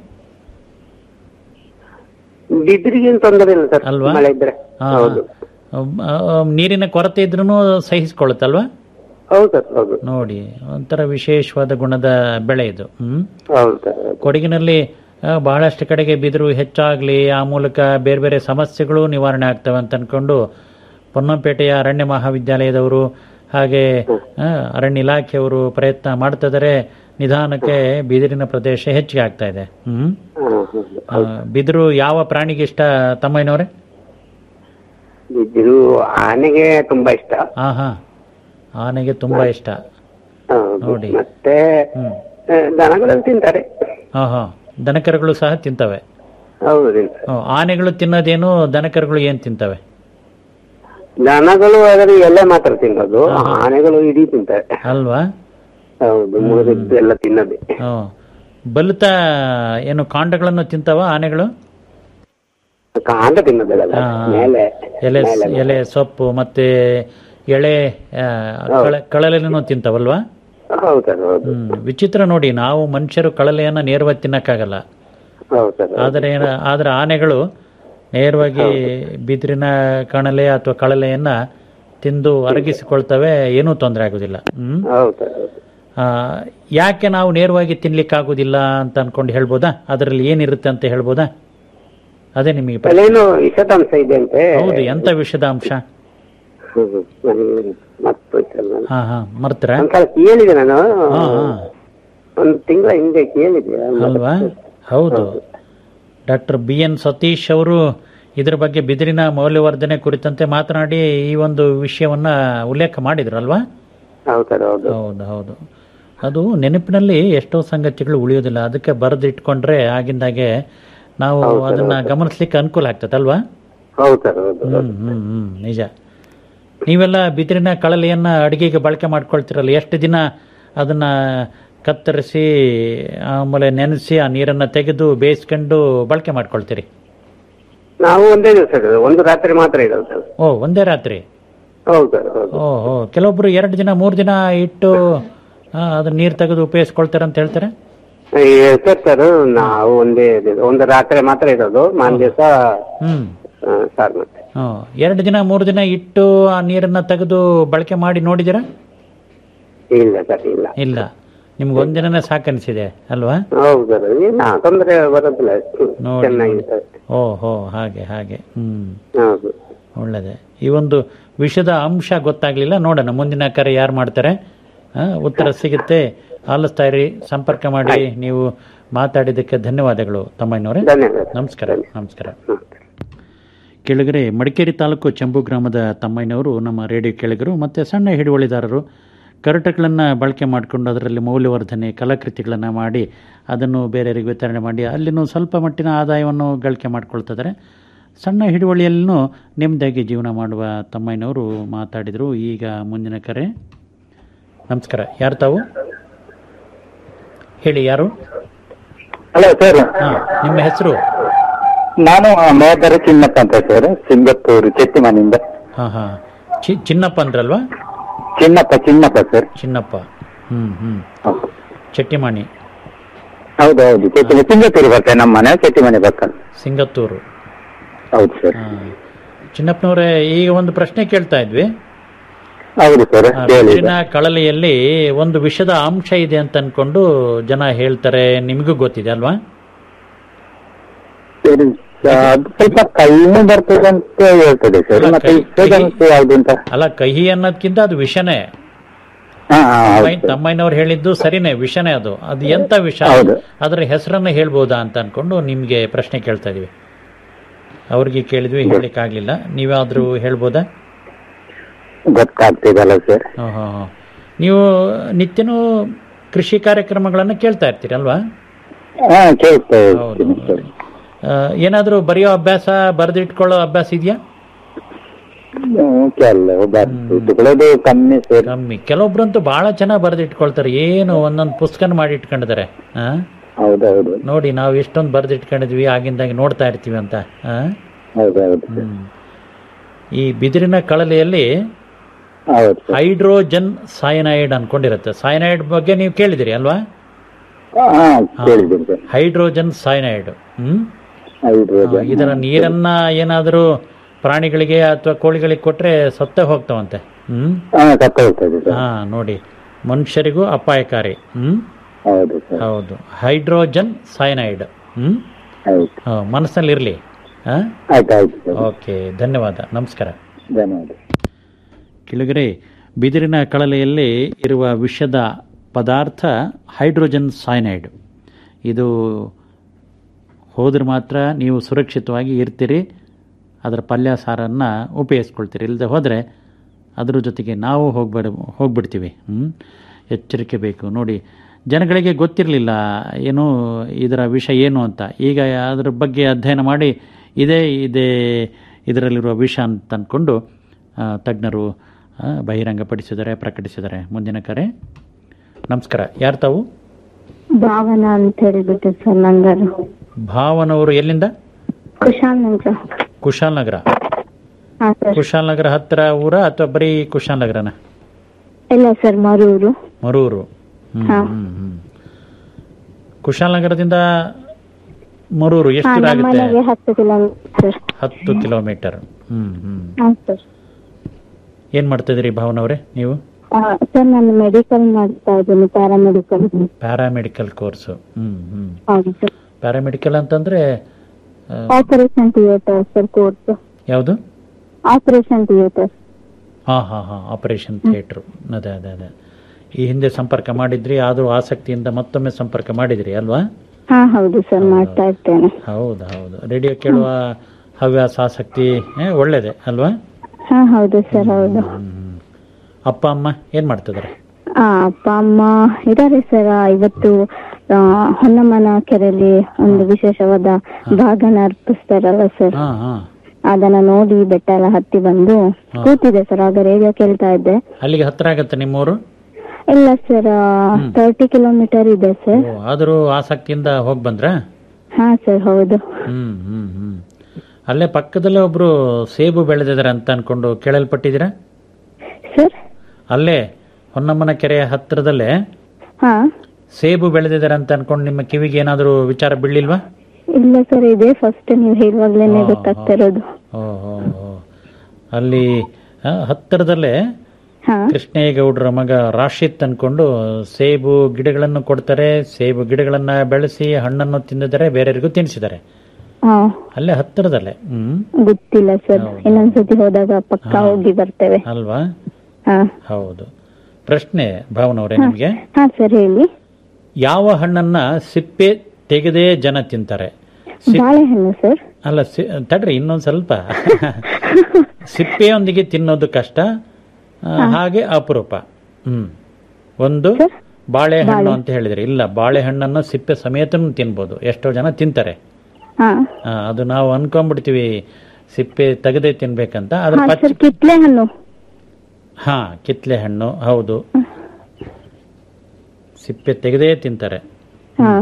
ಬಿದಿರಿಗೇನು ತೊಂದರೆ ಇಲ್ಲ ಸರ್ ಅಲ್ವಾ? ಮಳೆ ಇದ್ರೆ ಹಾ, ಹೌದು ಆ, ಆ, ನೀರಿನ ಕೊರತೆ ಇದ್ರೂ ಸಹಿಸಿಕೊಳ್ಳುತ್ತಲ್ವಾ ಹೌದು ಸರ್ ಹೌದು ನೋಡಿ ಒಂಥರ ವಿಶೇಷವಾದ ಗುಣದ ಬೆಳೆ ಇದು ಹ್ಮ್ ಹೌದು ಸರ್ ಹೌದು. ಕೊಡಗಿನಲ್ಲಿ ಆ, ಬಹಳಷ್ಟು ಕಡೆಗೆ ಬಿದಿರು ಹೆಚ್ಚಾಗ್ಲಿ ಆ ಮೂಲಕ ಬೇರೆ ಬೇರೆ ಸಮಸ್ಯೆಗಳು ನಿವಾರಣೆ ಆಗ್ತವೆ ಅಂತ ಅನ್ಕೊಂಡು ಪೊನ್ನಂಪೇಟೆಯ ಅರಣ್ಯ ಮಹಾವಿದ್ಯಾಲಯದವರು ಹಾಗೆ ಆ, ಅರಣ್ಯ ಇಲಾಖೆಯವರು ಪ್ರಯತ್ನ ಮಾಡ್ತಿದ್ದಾರೆ ನಿಧಾನಕ್ಕೆ ಬಿದಿರಿನ ಪ್ರದೇಶ ಹೆಚ್ಚಿಗೆ ಆಗ್ತಾ ಇದೆ ಹ್ಮ್ ಆ, ಬಿದಿರು ಯಾವ ಪ್ರಾಣಿಗೆ ಇಷ್ಟ ತಮ್ಮಯ್ಯನವ್ರೆ ಬಿದಿರು ಆನೆಗೆ ತುಂಬಾ ಇಷ್ಟ ಹಾ ಹಾ ಆನೆಗೆ ತುಂಬಾ ಇಷ್ಟ ಹೌದು. ನೋಡಿ. ಮತ್ತೆ ಆ, ದನಗಳಲ್ಲಿ ತಿಂತಾರೆ ಹಾ ಹಾ ದನಕರುಗಳು ಸಹ ತಿಂತವೆ ಹೌದು ತಿಂತಾರೆ ಹ್ಮ್, ಆನೆಗಳು ತಿನ್ನೋದೇನು ದನಕರುಗಳು ಏನ್ ತಿಂತವೆ ದನಗಳು ಅದರ ಎಲೆ ಮಾತ್ರ ತಿನ್ನೋದು ಆನೆಗಳು ಇಡೀ ತಿಂತಾರೆ ಅಲ್ವಾ ಹೌದು ಮುರಿದ್ದು ಎಲ್ಲ ತಿನ್ನದೆ ಹ್ಮ್. ಬಲಿತ ಏನು ಕಾಂಡಗಳನ್ನು ತಿಂತವ ಆನೆಗಳು ಕಾಂಡ ತಿನ್ನೋದಲ್ಲ ಹಾ, ಹಾ. ಮೇಲೆ ಎಲೆ ಮೇಲೆ. ಎಲೆ ಸೊಪ್ಪು ಮತ್ತೆ ಎಳೆ ಆ, ಕಳೆ- ಕಳಲೆಯನ್ನು ತಿಂತವಲ್ವಾ ಹೌದು ಸರ್ ಹೌದು ಹ್ಮ್ ವಿಚಿತ್ರ ನೋಡಿ ನಾವು ಮನುಷ್ಯರು ಕಳಲೆಯನ್ನ ನೇರವಾಗಿ ತಿನ್ನಕ್ಕಾಗಲ್ಲ ಹೌದು ಸರ್ ಆದರೆ ಏನ- ಆದ್ರೆ ಆನೆಗಳು ನೇರವಾಗಿ ಬಿದಿರಿನ ಕಣಲೆ ಅಥವಾ ಕಳಲೆಯನ್ನ ತಿಂದು ಅರಗಿಸಿಕೊಳ್ತವೆ ಏನೂ ತೊಂದರೆ ಆಗುದಿಲ್ಲ ಹ್ಮ್ ಹೌದು ಸರ್ ಹೌದು ಆ, ಯಾಕೆ ನಾವು ನೇರವಾಗಿ ತಿನ್ಲಿಕ್ಕಾಗುದಿಲ್ಲ ಅಂತ ಅನ್ಕೊಂಡು ಹೇಳ್ಬೋದಾ ಅದರಲ್ಲಿ ಏನಿರುತ್ತೆ ಅಂತ ಹೇಳ್ಬೋದಾ ಅದೇ ನಿಮಗೆ ಪ್ರಶ್ನೆ. ಅಲ್ಲೇನು ವಿಷದಾಂಶ ಇದೆ ಅಂತೆ ಹೌದು ಎಂತ ವಿಷದ ಅಂಶ ಹ್ಮ್. ನನಗೆ ಮರ್ತೋಯ್ತಲ್ಲ ನಾನು. ಹಾ ಹಾ ಮರ್ತ್ರ ಒಂದ್ಸಲ ಕೇಳಿದೆ ನಾನು ಹಾ ಹಾ ಒಂದು ತಿಂಗಳ ಹಿಂದೆ ಕೇಳಿದೆ ಅಲ್ವಾ ಹೌದು ಡಾಕ್ಟರ್ ಬಿ ಎನ್ ಸತೀಶ್ ಅವರು ಇದರ ಬಗ್ಗೆ ಬಿದಿರಿನ ಮೌಲ್ಯವರ್ಧನೆ ಕುರಿತಂತೆ ಮಾತನಾಡಿ ಈ ಒಂದು ವಿಷಯವನ್ನ ಉಲ್ಲೇಖ ಮಾಡಿದ್ರಲ್ವಾ ಹೌದು ಸರ್ ಹೌದು ಹೌದು ಹೌದು ಅದು ನೆನಪಿನಲ್ಲಿ ಎಷ್ಟೋ ಸಂಗತಿಗಳು ಉಳಿಯೋದಿಲ್ಲ ಅದಕ್ಕೆ ಬರೆದಿಟ್ಕೊಂಡ್ರೆ ಆಗಿಂದಾಗೆ ನಾವು ಅದನ್ನ ಗಮನಿಸ್ಲಿಕ್ಕೆ ಅನುಕೂಲ ಆಗ್ತದಲ್ವಾ ಹೌದು ಸರ್ ಹೌದು ಹ್ಮ್ ಹ್ಮ್ ಹ್ಮ್ ನಿಜ ನೀವೆಲ್ಲ ಬಿದಿರಿನ ಕಳಲೆಯನ್ನ ಅಡಿಗೆಗೆ ಬಳಕೆ ಮಾಡ್ಕೊಳ್ತಿರಲ್ಲ ಎಷ್ಟು ದಿನ ಅದನ್ನ ಕತ್ತರಿಸಿ ಆಮೇಲೆ ನೆನೆಸಿ ಆ ನೀರನ್ನ ತೆಗೆದು ಬೇಯಿಸ್ಕೊಂಡು ಬಳಕೆ ಮಾಡ್ಕೊಳ್ತೀರಿ ನಾವು ಒಂದೇ ದಿವಸ ಇರೋದು ಒಂದು ರಾತ್ರಿ ಮಾತ್ರ ಇರೋದು ಸರ್ ಓ ಒಂದೇ ರಾತ್ರಿ ಹೌದು ಸರ್ ಹೌದು ಓ ಓ ಕೆಲವೊಬ್ರು ಎರಡು ದಿನ ಮೂರು ದಿನ ಇಟ್ಟು ಆ, ಅದನ್ನ ನೀರು ತೆಗೆದು ಉಪಯೋಗಿಸ್ಕೊಳ್ತಾರೆ ಅಂತ ಹೇಳ್ತಾರೆ ಸರ್ ಸರ್ ನಾವು ಒಂದೇ ದಿವಸ ಒಂದು ರಾತ್ರಿ ಮಾತ್ರ ಇರೋದು ಮಾನ್ ದಿವಸ ಹ್ಮ್ ಸಾರ್ ಮತ್ತೆ ಹ್ಮ್. ಎರಡು ದಿನ ಮೂರು ದಿನ ಇಟ್ಟು ಆ ನೀರನ್ನ ತೆಗೆದು ಬಳಕೆ ಮಾಡಿ ನೋಡಿದಿರಾ ಇಲ್ಲ ಸರ್ ಇಲ್ಲ ಇಲ್ಲ ನಿಮ್ಗೆ ಒಂದಿನನೇ ಸಾಕನ್ಸಿದೆ ಅಲ್ವಾ ಹೌದು ಸರ್ ಇಲ್ಲ ತೊಂದರೆ ಬರೋದಿಲ್ಲ ನೋಡಿ. ಚೆನ್ನಾಗಿದೆ ಓ ಹೋ ಹಾಗೆ ಹಾಗೆ ಹ್ಮ್ ಹೌದು ಒಳ್ಳೇದೆ ಈ ಒಂದು ವಿಷಯದ ಅಂಶ ಗೊತ್ತಾಗ್ಲಿಲ್ಲ ನೋಡೋಣ ಮುಂದಿನ ಕರೆ ಯಾರು ಮಾಡ್ತಾರೆ ಆ, ಉತ್ತರ ಸಿಗುತ್ತೆ ಆಲಿಸ್ತಾ ಇರಿ ಸಂಪರ್ಕ ಮಾಡಿ ನೀವು ಮಾತಾಡಿದ್ದಕ್ಕೆ ಧನ್ಯವಾದಗಳು ತಮ್ಮಯ್ಯನವರೇ ಧನ್ಯವಾದ ನಮಸ್ಕಾರ ನಮಸ್ಕಾರ ಕೆಳಗರೆ ಮಡಿಕೇರಿ ತಾಲೂಕು ಚಂಬು ಗ್ರಾಮದ ತಮ್ಮಯ್ಯನವರು ನಮ್ಮ ರೇಡಿಯೋ ಕೆಳಗರು ಮತ್ತು ಸಣ್ಣ ಹಿಡುವಳಿದಾರರು ಕರಟಗಳನ್ನು ಬಳಕೆ ಮಾಡಿಕೊಂಡು ಅದರಲ್ಲಿ ಮೌಲ್ಯವರ್ಧನೆ ಕಲಾಕೃತಿಗಳನ್ನು ಮಾಡಿ ಅದನ್ನು ಬೇರೆಯವರಿಗೆ ವಿತರಣೆ ಮಾಡಿ ಅಲ್ಲಿನೂ ಸ್ವಲ್ಪ ಮಟ್ಟಿನ ಆದಾಯವನ್ನು ಗಳಿಕೆ ಮಾಡ್ಕೊಳ್ತಿದ್ದಾರೆ ಸಣ್ಣ ಹಿಡುವಳಿಯಲ್ಲೂ ನೆಮ್ಮದಿಯಾಗಿ ಜೀವನ ಮಾಡುವ ತಮ್ಮಯ್ಯನವರು ಮಾತಾಡಿದರು ಈಗ ಮುಂದಿನ ಕರೆ ನಮಸ್ಕಾರ ಯಾರು ತಾವು ಹೇಳಿ ಯಾರು ಹಲೋ ಸರ್ ಹಾಂ ನಿಮ್ಮ ಹೆಸರು ನಾನು ಮೇದರ ಚಿನ್ನಪ್ಪ ಅಂತ ಸರ್ ಸಿಂಗಪೂರ್ ಚೆಟ್ಟಿಮನಿಂದ ಹಾಂ ಹಾಂ ಚಿ ಚಿನ್ನಪ್ಪ ಅಂದ್ರಲ್ವಾ ಚಿನ್ನಪ್ಪ ಚಿನ್ನಪ್ಪ ಸರ್ ಚಿನ್ನಪ್ಪ ಹ್ಮ್ ಹ್ಮ್ ಚೆಟ್ಟಿಮಾಣಿ ಹೌದು ಹೌದು ಚೆಟ್ಟಿಮನಿ ಸಿಂಗಪೂರ್ ಬರ್ತೇನೆ ನಮ್ಮ ಮನೆ ಚೆಟ್ಟಿಮನೆ ಪಕ್ಕ ಸಿಂಗತ್ತೂರು ಹೌದು ಸರ್ ಹಾ. ಚಿನ್ನಪ್ಪನವರೇ ಈಗ ಒಂದು ಪ್ರಶ್ನೆ ಕೇಳ್ತಾ ಇದ್ವಿ ಹೌದು ಸರ್ ಆ, ಹೇಳಿ ಬಿದಿರಿನ ಕಳಲೆಯಲ್ಲಿ ಒಂದು ವಿಷದ ಅಂಶ ಇದೆ ಅಂತ ಅನ್ಕೊಂಡು ಜನ ಹೇಳ್ತಾರೆ ನಿಮಗೂ ಗೊತ್ತಿದೆ ಅಲ್ವಾ ಸರಿ, ಅದು ಸ್ವಲ್ಪ ಕೈನೇ ಬರ್ತದೆ ಅಂತ ಹೇಳ್ತದೆ ಸರ್ ಅಲ್ಲ, ಮತ್ತೆ ಕೈ- ವಿಷದಂಶ ಯಾವ್ದು ಅಂತ ಅಲ್ಲ ಕಹಿ ಅನ್ನೋದ್ಕಿಂತ ಅದು ವಿಷನೇ ಹಾ ಹಾ, ಹೌದು ತಮ್ಮಯ್ಯ- ತಮ್ಮಯ್ಯನವ್ರು ಹೇಳಿದ್ದು ಸರಿನೇ ವಿಷನೇ ಅದು ಅದು ಎಂತ ವಿಷ ಹೌದು. ಅದರ ಹೆಸರನ್ನ ಹೇಳ್ಬೋದಾ ಅಂತ ಅನ್ಕೊಂಡು ನಿಮ್ಗೆ ಪ್ರಶ್ನೆ ಕೇಳ್ತಾ ಇದೀವಿ ಅವ್ರಿಗೆ ಕೇಳಿದ್ವಿ ಹೇಳಿಕ್ಕಾಗ್ಲಿಲ್ಲ ನೀವಾದ್ರೂ ಹೇಳ್ಬೋದಾ ಗೊತ್ತಾಗ್ತಿದಲ್ಲ ಸರ್ ಹಾ, ಹಾ, ಹಾ. ನೀವು ನಿತ್ಯನೂ ಕೃಷಿ ಕಾರ್ಯಕ್ರಮಗಳನ್ನು ಕೇಳ್ತಾ ಇರ್ತೀರಿ ಅಲ್ವಾ ಹಾ ಕೇಳ್ತಾ ಹೌದು, ಇರ್ತೀನಿ ಸರ್ ಆ, ಏನಾದ್ರೂ ಬರೆಯೋ ಅಭ್ಯಾಸ ಬರೆದಿಟ್ಕೊಳ್ಳೋ ಅಭ್ಯಾಸ ಇದೆಯಾ ಕೆಲವು ಬರ್ತಿಟ್ಟುಕೊಳ್ಳೋದು ಕಮ್ಮಿ ಸರ್ ಕಮ್ಮಿ ಕೆಲವೊಬ್ರಂತೂ ಬಹಳ ಚೆನ್ನಾಗಿ ಬರೆದಿಟ್ಕೊಳ್ತಾರೆ ಏನು ಒಂದೊಂದು ಪುಸ್ತಕನ ಮಾಡಿ ಇಟ್ಕೊಂಡಿದ್ದಾರೆ ಆ? ಹೌದೌದು ನೋಡಿ ನಾವು ಎಷ್ಟೊಂದು ಬರೆದಿಟ್ಕೊಂಡಿದ್ವಿ ಆಗಿಂದಾಗಿ ನೋಡ್ತಾ ಇರ್ತೀವಿ ಅಂತ ಆ? ಹೌದೌದು ಹ್ಮ್. ಈ ಬಿದಿರಿನ ಕಳಲೆಯಲ್ಲಿ ಹೌದು ಹೈಡ್ರೋಜನ್ ಸೈನೈಡ್ ಅನ್ಕೊಂಡಿರುತ್ತೆ ಸೈನೈಡ್ ಬಗ್ಗೆ ನೀವು ಕೇಳಿದಿರಿ ಅಲ್ವಾ ಹಾ ಕೇಳಿದ್ದೀನಿ ಸರ್ ಹೈಡ್ರೋಜನ್ ಸೈನೈಡ್ ಹ್ಮ್ ಹೈಡ್ರೋಜನ್ ಆ, ಇದರ ನೀರನ್ನ ಏನಾದರೂ ಪ್ರಾಣಿಗಳಿಗೆ ಅಥವಾ ಕೋಳಿಗಳಿಗೆ ಕೊಟ್ರೆ ಸತ್ತೇ ಹೋಗ್ತಾವಂತೆ ಹ್ಮ್ ಹಾ ಸತ್ತ ಹೋಗ್ತದೆ ಸರ್ ಹಾ ನೋಡಿ ಮನುಷ್ಯರಿಗೂ ಅಪಾಯಕಾರಿ ಹ್ಮ್ ಹೌದು ಸರ್ ಹೌದು ಹೈಡ್ರೋಜನ್ ಸೈನೈಡ್ ಹ್ಮ್ ಹೌದು ಆ, ಮನಸ್ಸಲ್ಲಿ ಇರಲಿ ಆಯ್ತು ಆಯ್ತು ಸರ್ ಓಕೆ ಧನ್ಯವಾದ ನಮಸ್ಕಾರ ಧನ್ಯವಾದ ಕೆಳಗರೆ ಬಿದಿರಿನ ಕಳಲೆಯಲ್ಲಿ ಇರುವ ವಿಷದ ಪದಾರ್ಥ ಹೈಡ್ರೋಜನ್ ಸೈನೈಡ್ ಇದು ಹೋದ್ರೆ ಮಾತ್ರ ನೀವು ಸುರಕ್ಷಿತವಾಗಿ ಇರ್ತೀರಿ ಅದರ ಪಲ್ಯ ಸಾರನ್ನು ಉಪಯೋಗಿಸ್ಕೊಳ್ತೀರಿ ಇಲ್ಲದೆ ಹೋದರೆ ಅದ್ರ ಜೊತೆಗೆ ನಾವು ಹೋಗ್ಬೇಡ ಹೋಗ್ಬಿಡ್ತೀವಿ ಹ್ಮ್? ಎಚ್ಚರಿಕೆ ಬೇಕು ನೋಡಿ ಜನಗಳಿಗೆ ಗೊತ್ತಿರಲಿಲ್ಲ ಏನು ಇದರ ವಿಷಯ ಏನು ಅಂತ ಈಗ ಅದರ ಬಗ್ಗೆ ಅಧ್ಯಯನ ಮಾಡಿ ಇದೇ ಇದೇ ಇದರಲ್ಲಿರುವ ವಿಷ ಅಂತ ಅಂದ್ಕೊಂಡು ಆ, ತಜ್ಞರು ಆ, ಬಹಿರಂಗಪಡಿಸಿದ್ದಾರೆ ಪ್ರಕಟಿಸಿದ್ದಾರೆ ಮುಂದಿನ ಕರೆ ನಮಸ್ಕಾರ ಯಾರು ತಾವು ಭಾವನಾ ಅಂತ ಹೇಳ್ಬಿಟ್ಟು ಸರ್ ನಂಗರು ಭಾವನವರು ಎಲ್ಲಿಂದ ಕುಶಾಲ್ ನಗರ ಕುಶಾಲನಗರ ಹಾ ಸರ್ ಕುಶಾಲನಗರ ಹತ್ತಿರ ಊರ ಅಥವಾ ಬರೀ ಕುಶಾಲನಗರನ ಇಲ್ಲ ಸರ್ ಮರೂರು ಮರೂರು ಹ್ಮ್, ಹಾ. ಹ್ಮ್, ಹ್ಮ್. ಕುಶಾಲನಗರದಿಂದ ಮರೂರು ಹಾ ಎಷ್ಟು ದೂರ ನಮ್ಮ ಆಗುತ್ತೆ ಮನೆಗೆ ಹತ್ತು ಕಿಲೋಮೀಟರ್ ಹತ್ತು ಕಿಲೋಮೀಟರ್ ಹ್ಮ್ ಹ್ಮ್ ಹಾ ಸರ್ ಏನ್ ಮಾಡ್ತಾ ಇದೀರಿ ಭಾವನವ್ರೆ ನೀವು ಆ, ಸರ್ ನಾನು ಮೆಡಿಕಲ್ ಮಾಡ್ತಾ ಇದ್ದೀನಿ ಪ್ಯಾರಾಮೆಡಿಕಲ್ ಪ್ಯಾರಾಮೆಡಿಕಲ್ ಕೋರ್ಸು ಹ್ಮ್ ಹ್ಮ್ ಹೌದು ಸರ್ ಪ್ಯಾರಾಮೆಡಿಕಲ್ ಅಂತಂದ್ರೆ ಆ, ಆಪರೇಷನ್ ಥಿಯೇಟರ್ ಸರ್ ಕೋರ್ಸ್ ಯಾವುದು ಆಪರೇಷನ್ ಥಿಯೇಟರ್ ಹಾ ಹಾ ಹಾ ಆಪರೇಷನ್ ಥಿಯೇಟ್ರು ಅದೇ ಅದೇ ಅದೇ ಈ ಹಿಂದೆ ಸಂಪರ್ಕ ಮಾಡಿದ್ರಿ ಆದರೂ ಆಸಕ್ತಿಯಿಂದ ಮತ್ತೊಮ್ಮೆ ಸಂಪರ್ಕ ಮಾಡಿದ್ರಿ ಅಲ್ವಾ ಹಾ ಹೌದು ಸರ್ ಮಾಡ್ತಾ ಇರ್ತೇನೆ ಹೌದು ಹೌದು ರೇಡಿಯೋ ಕೇಳುವ ಹವ್ಯಾಸ ಆಸಕ್ತಿ ಏ, ಒಳ್ಳೇದೆ ಅಲ್ವಾ ಹಾ ಹೌದು ಸರ್ ಹೌದು ಅಪ್ಪ ಅಮ್ಮ ಏನ್ ಮಾಡ್ತಿದ್ದಾರೆ ಆ ಅಪ್ಪ ಅಮ್ಮ ಇದಾರೆ ಸರ್ ಇವತ್ತು ಆ, ಹೊನ್ನಮ್ಮನ ಕೆರೆಯಲ್ಲಿ ಒಂದು ವಿಶೇಷವಾದ ಭಾಗನ ಅರ್ಪಿಸ್ತಾರಲ್ಲ ಸರ್ ಹಾ ಹಾ ಅದನ್ನ ನೋಡಿ ಬೆಟ್ಟ ಎಲ್ಲ ಹತ್ತಿ ಬಂದು ಕೂತಿದೆ ಸರ್ ಆಗ ರೇಡಿಯೋ ಕೇಳ್ತಾ ಇದ್ದೆ ಅಲ್ಲಿಗೆ ಹತ್ರ ಆಗತ್ತೆ ನಿಮ್ಮೂರು ಇಲ್ಲ ಸರ್ ತರ್ಟಿ ಕಿಲೋಮೀಟರ್ ಇದೆ ಸರ್ ಓ, ಆದರೂ ಆಸಕ್ತಿಯಿಂದ ಹೋಗಿ ಬಂದ್ರ ಹಾ ಸರ್ ಹೌದು ಹ್ಮ್ ಹ್ಮ್ ಹ್ಮ್ ಅಲ್ಲೇ ಪಕ್ಕದಲ್ಲೇ ಒಬ್ರು ಸೇಬು ಬೆಳೆದಿದ್ದಾರೆ ಅಂತ ಅನ್ಕೊಂಡು ಕೇಳಲ್ಪಟ್ಟಿದ್ದೀರಾ ಸರ್ ಅಲ್ಲೇ ಹೊನ್ನಮ್ಮನ ಕೆರೆಯ ಹತ್ತಿರದಲ್ಲೇ ಹಾ ಸೇಬು ಬೆಳೆದಿದ್ದಾರೆ ಅಂತ ಅನ್ಕೊಂಡು ನಿಮ್ಮ ಕಿವಿಗೆ ಏನಾದರೂ ವಿಚಾರ ಬೀಳಿಲ್ವಾ ಇಲ್ಲ ಸರ್ ಇದೆ ಫಸ್ಟ್ ನೀವು ಹೇಳುವಾಗ್ಲೇನೆ ಗೊತ್ತಾಗ್ತಿರೋದು ಓ ಓ, ಓ. ಅಲ್ಲಿ ಆ, ಹತ್ತಿರದಲ್ಲೇ ಹಾ ಕೃಷ್ಣೇಗೌಡರ ಮಗ ರಾಶಿತ್ ಅನ್ಕೊಂಡು ಸೇಬು ಗಿಡಗಳನ್ನು ಕೊಡ್ತಾರೆ ಸೇಬು ಗಿಡಗಳನ್ನ ಬೆಳೆಸಿ ಹಣ್ಣನ್ನು ತಿಂದಿದ್ದಾರೆ ಬೇರೆಯವರಿಗೂ ತಿನ್ನಿಸಿದ್ದಾರೆ ಹಾ ಅಲ್ಲೇ ಹತ್ತಿರದಲ್ಲೇ ಹ್ಮ್ ಗೊತ್ತಿಲ್ಲ ಸರ್ ಇನ್ನೊಂದ್ಸತಿ ಹೋದಾಗ ಪಕ್ಕ ಹೋಗಿ ಬರ್ತೇವೆ ಅಲ್ವಾ ಹಾ ಹೌದು ಪ್ರಶ್ನೆ ಭಾವನವ್ರೆ ನಿಮ್ಗೆ ಹಾ ಸರ್ ಹೇಳಿ ಯಾವ ಹಣ್ಣನ್ನ ಸಿಪ್ಪೆ ತೆಗೆದೇ ಜನ ತಿಂತಾರೆ ಬಾಳೆಹಣ್ಣು ಸರ್ ಅಲ್ಲ ಸಿ- ತಡ್ರಿ ಇನ್ನೊಂದ್ ಸ್ವಲ್ಪ ಸಿಪ್ಪೆಯೊಂದಿಗೆ ತಿನ್ನೋದು ಕಷ್ಟ ಆ, ಹಾಗೆ ಅಪರೂಪ ಹ್ಮ್ ಒಂದು ಬಾಳೆಹಣ್ಣು ಅಂತ ಹೇಳಿದ್ರೆ ಇಲ್ಲ ಬಾಳೆಹಣ್ಣನ್ನು ಸಿಪ್ಪೆ ಸಮೇತನೂ ತಿನ್ಬೋದು ಎಷ್ಟೋ ಜನ ತಿಂತಾರೆ ಹಾ ಆ, ಅದು ನಾವು ಅನ್ಕೊಂಡ್ಬಿಡ್ತೀವಿ ಸಿಪ್ಪೆ ತೆಗೆದೇ ತಿನ್ಬೇಕಂತ ಅದ್ರ ಹಾ ಪಚ್ಚ ಸರ್ ಕಿತ್ಲೆ ಹಣ್ಣು ಹಾ ಕಿತ್ಲೆ ಹಣ್ಣು ಹೌದು ಸಿಪ್ಪೆ ತೆಗೆದೇ ತಿಂತಾರೆ ಹಾ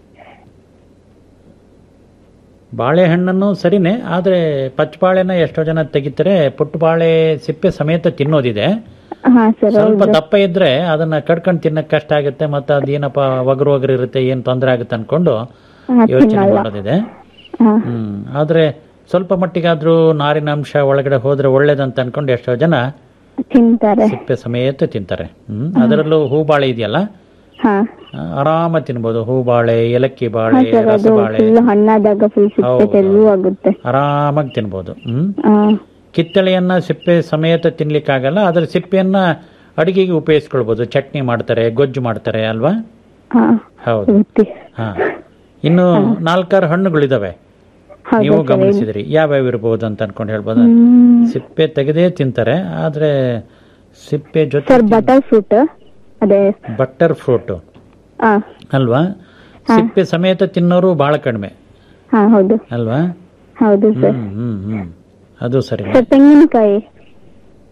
ಬಾಳೆಹಣ್ಣನ್ನು ಸರಿನೇ ಆದರೆ ಪಚ್ಚಬಾಳೆನ ಎಷ್ಟೋ ಜನ ತೆಗಿತಾರೆ ಪುಟ್ಟು ಬಾಳೆ ಸಿಪ್ಪೆ ಸಮೇತ ತಿನ್ನೋದಿದೆ ಹಾ ಸರ್ ಸ್ವಲ್ಪ ಹೌದು ದಪ್ಪ ಇದ್ರೆ ಅದನ್ನ ಕಡ್ಕೊಂಡು ತಿನ್ನಕ್ ಕಷ್ಟ ಆಗುತ್ತೆ ಮತ್ತೆ ಅದೇನಪ್ಪ ಒಗರು ಒಗರು ಇರುತ್ತೆ ಏನ್ ತೊಂದರೆ ಆಗುತ್ತೆ ಅನ್ಕೊಂಡು ಹಾ, ಯೋಚನೆ ತಿನ್ನಲ್ಲ. ಮಾಡೋದಿದೆ ಹಾ ಹ್ಮ್ ಆದ್ರೆ ಸ್ವಲ್ಪ ಮಟ್ಟಿಗಾದ್ರೂ ನಾರಿನ ಅಂಶ ಒಳಗಡೆ ಹೋದ್ರೆ ಒಳ್ಳೇದಂತ ಅನ್ಕೊಂಡು ಎಷ್ಟೋ ಜನ ತಿಂತಾರೆ ಸಿಪ್ಪೆ ಸಮೇತ ತಿಂತಾರೆ ಹ್ಮ್ ಅದರಲ್ಲೂ ಹೂಬಾಳೆ ಇದೆಯಲ್ಲ ಹಾ ಆ, ಆರಾಮ ತಿನ್ಬೋದು ಹೂಬಾಳೆ ಏಲಕ್ಕಿ ಹಾ ಬಾಳೆ ಸರ್ ಅದು ರಸಬಾಳೆ ಫುಲ್ ಹಣ್ಣಾದಾಗ ಫುಲ್ ಸಿಪ್ಪೆ ಹೌದು. ತೆಳು ಆಗುತ್ತೆ ಆರಾಮಾಗಿ ತಿನ್ಬೋದು ಹ್ಮ್ ಹಾ ಕಿತ್ತಳೆಯನ್ನ ಸಿಪ್ಪೆ ಸಮೇತ ತಿನ್ಲಿಕ್ಕಾಗಲ್ಲ ಅದರ ಸಿಪ್ಪೆಯನ್ನ ಅಡಿಗೆಗೆ ಉಪಯೋಗಿಸ್ಕೊಳ್ಬೋದು ಚಟ್ನಿ ಮಾಡ್ತಾರೆ ಗೊಜ್ಜು ಮಾಡ್ತಾರೆ ಅಲ್ವಾ ಹಾ ಹೌದು ಹಾ ಇನ್ನು ನಾಲ್ಕಾರು ಹಣ್ಣುಗಳಿದಾವೆ ಹೌದಾ ನೀವು ಸರ್? ಗಮನಿಸಿದ್ರಿ ಯಾವ್ಯಾವ ಇರ್ಬೋದು ಅಂತ ಅನ್ಕೊಂಡು ಹೇಳ್ಬೋದು ಹ್ಮ್. ಸಿಪ್ಪೆ ತೆಗೆದೇ ತಿಂತಾರೆ ಆದ್ರೆ ಸಿಪ್ಪೆ ಜೊತೆ ಸರ್ ಬಟರ್ ಫ್ರೂಟ್ ಅದೇ ಬಟರ್ ಫ್ರೂಟ್ ಹಾ ಅಲ್ವಾ ಸಿಪ್ಪೆ ಸಮೇತ ತಿನ್ನೋರು ಬಹಳ ಕಡಿಮೆ ಹಾ ಹೌದು ಅಲ್ವಾ ಹೌದು ಸರ್ ಹ್ಮ್ ಹ್ಮ್ ಹ್ಮ್ ಅದು ಸರಿ ಸರ್ ತೆಂಗಿನಕಾಯಿ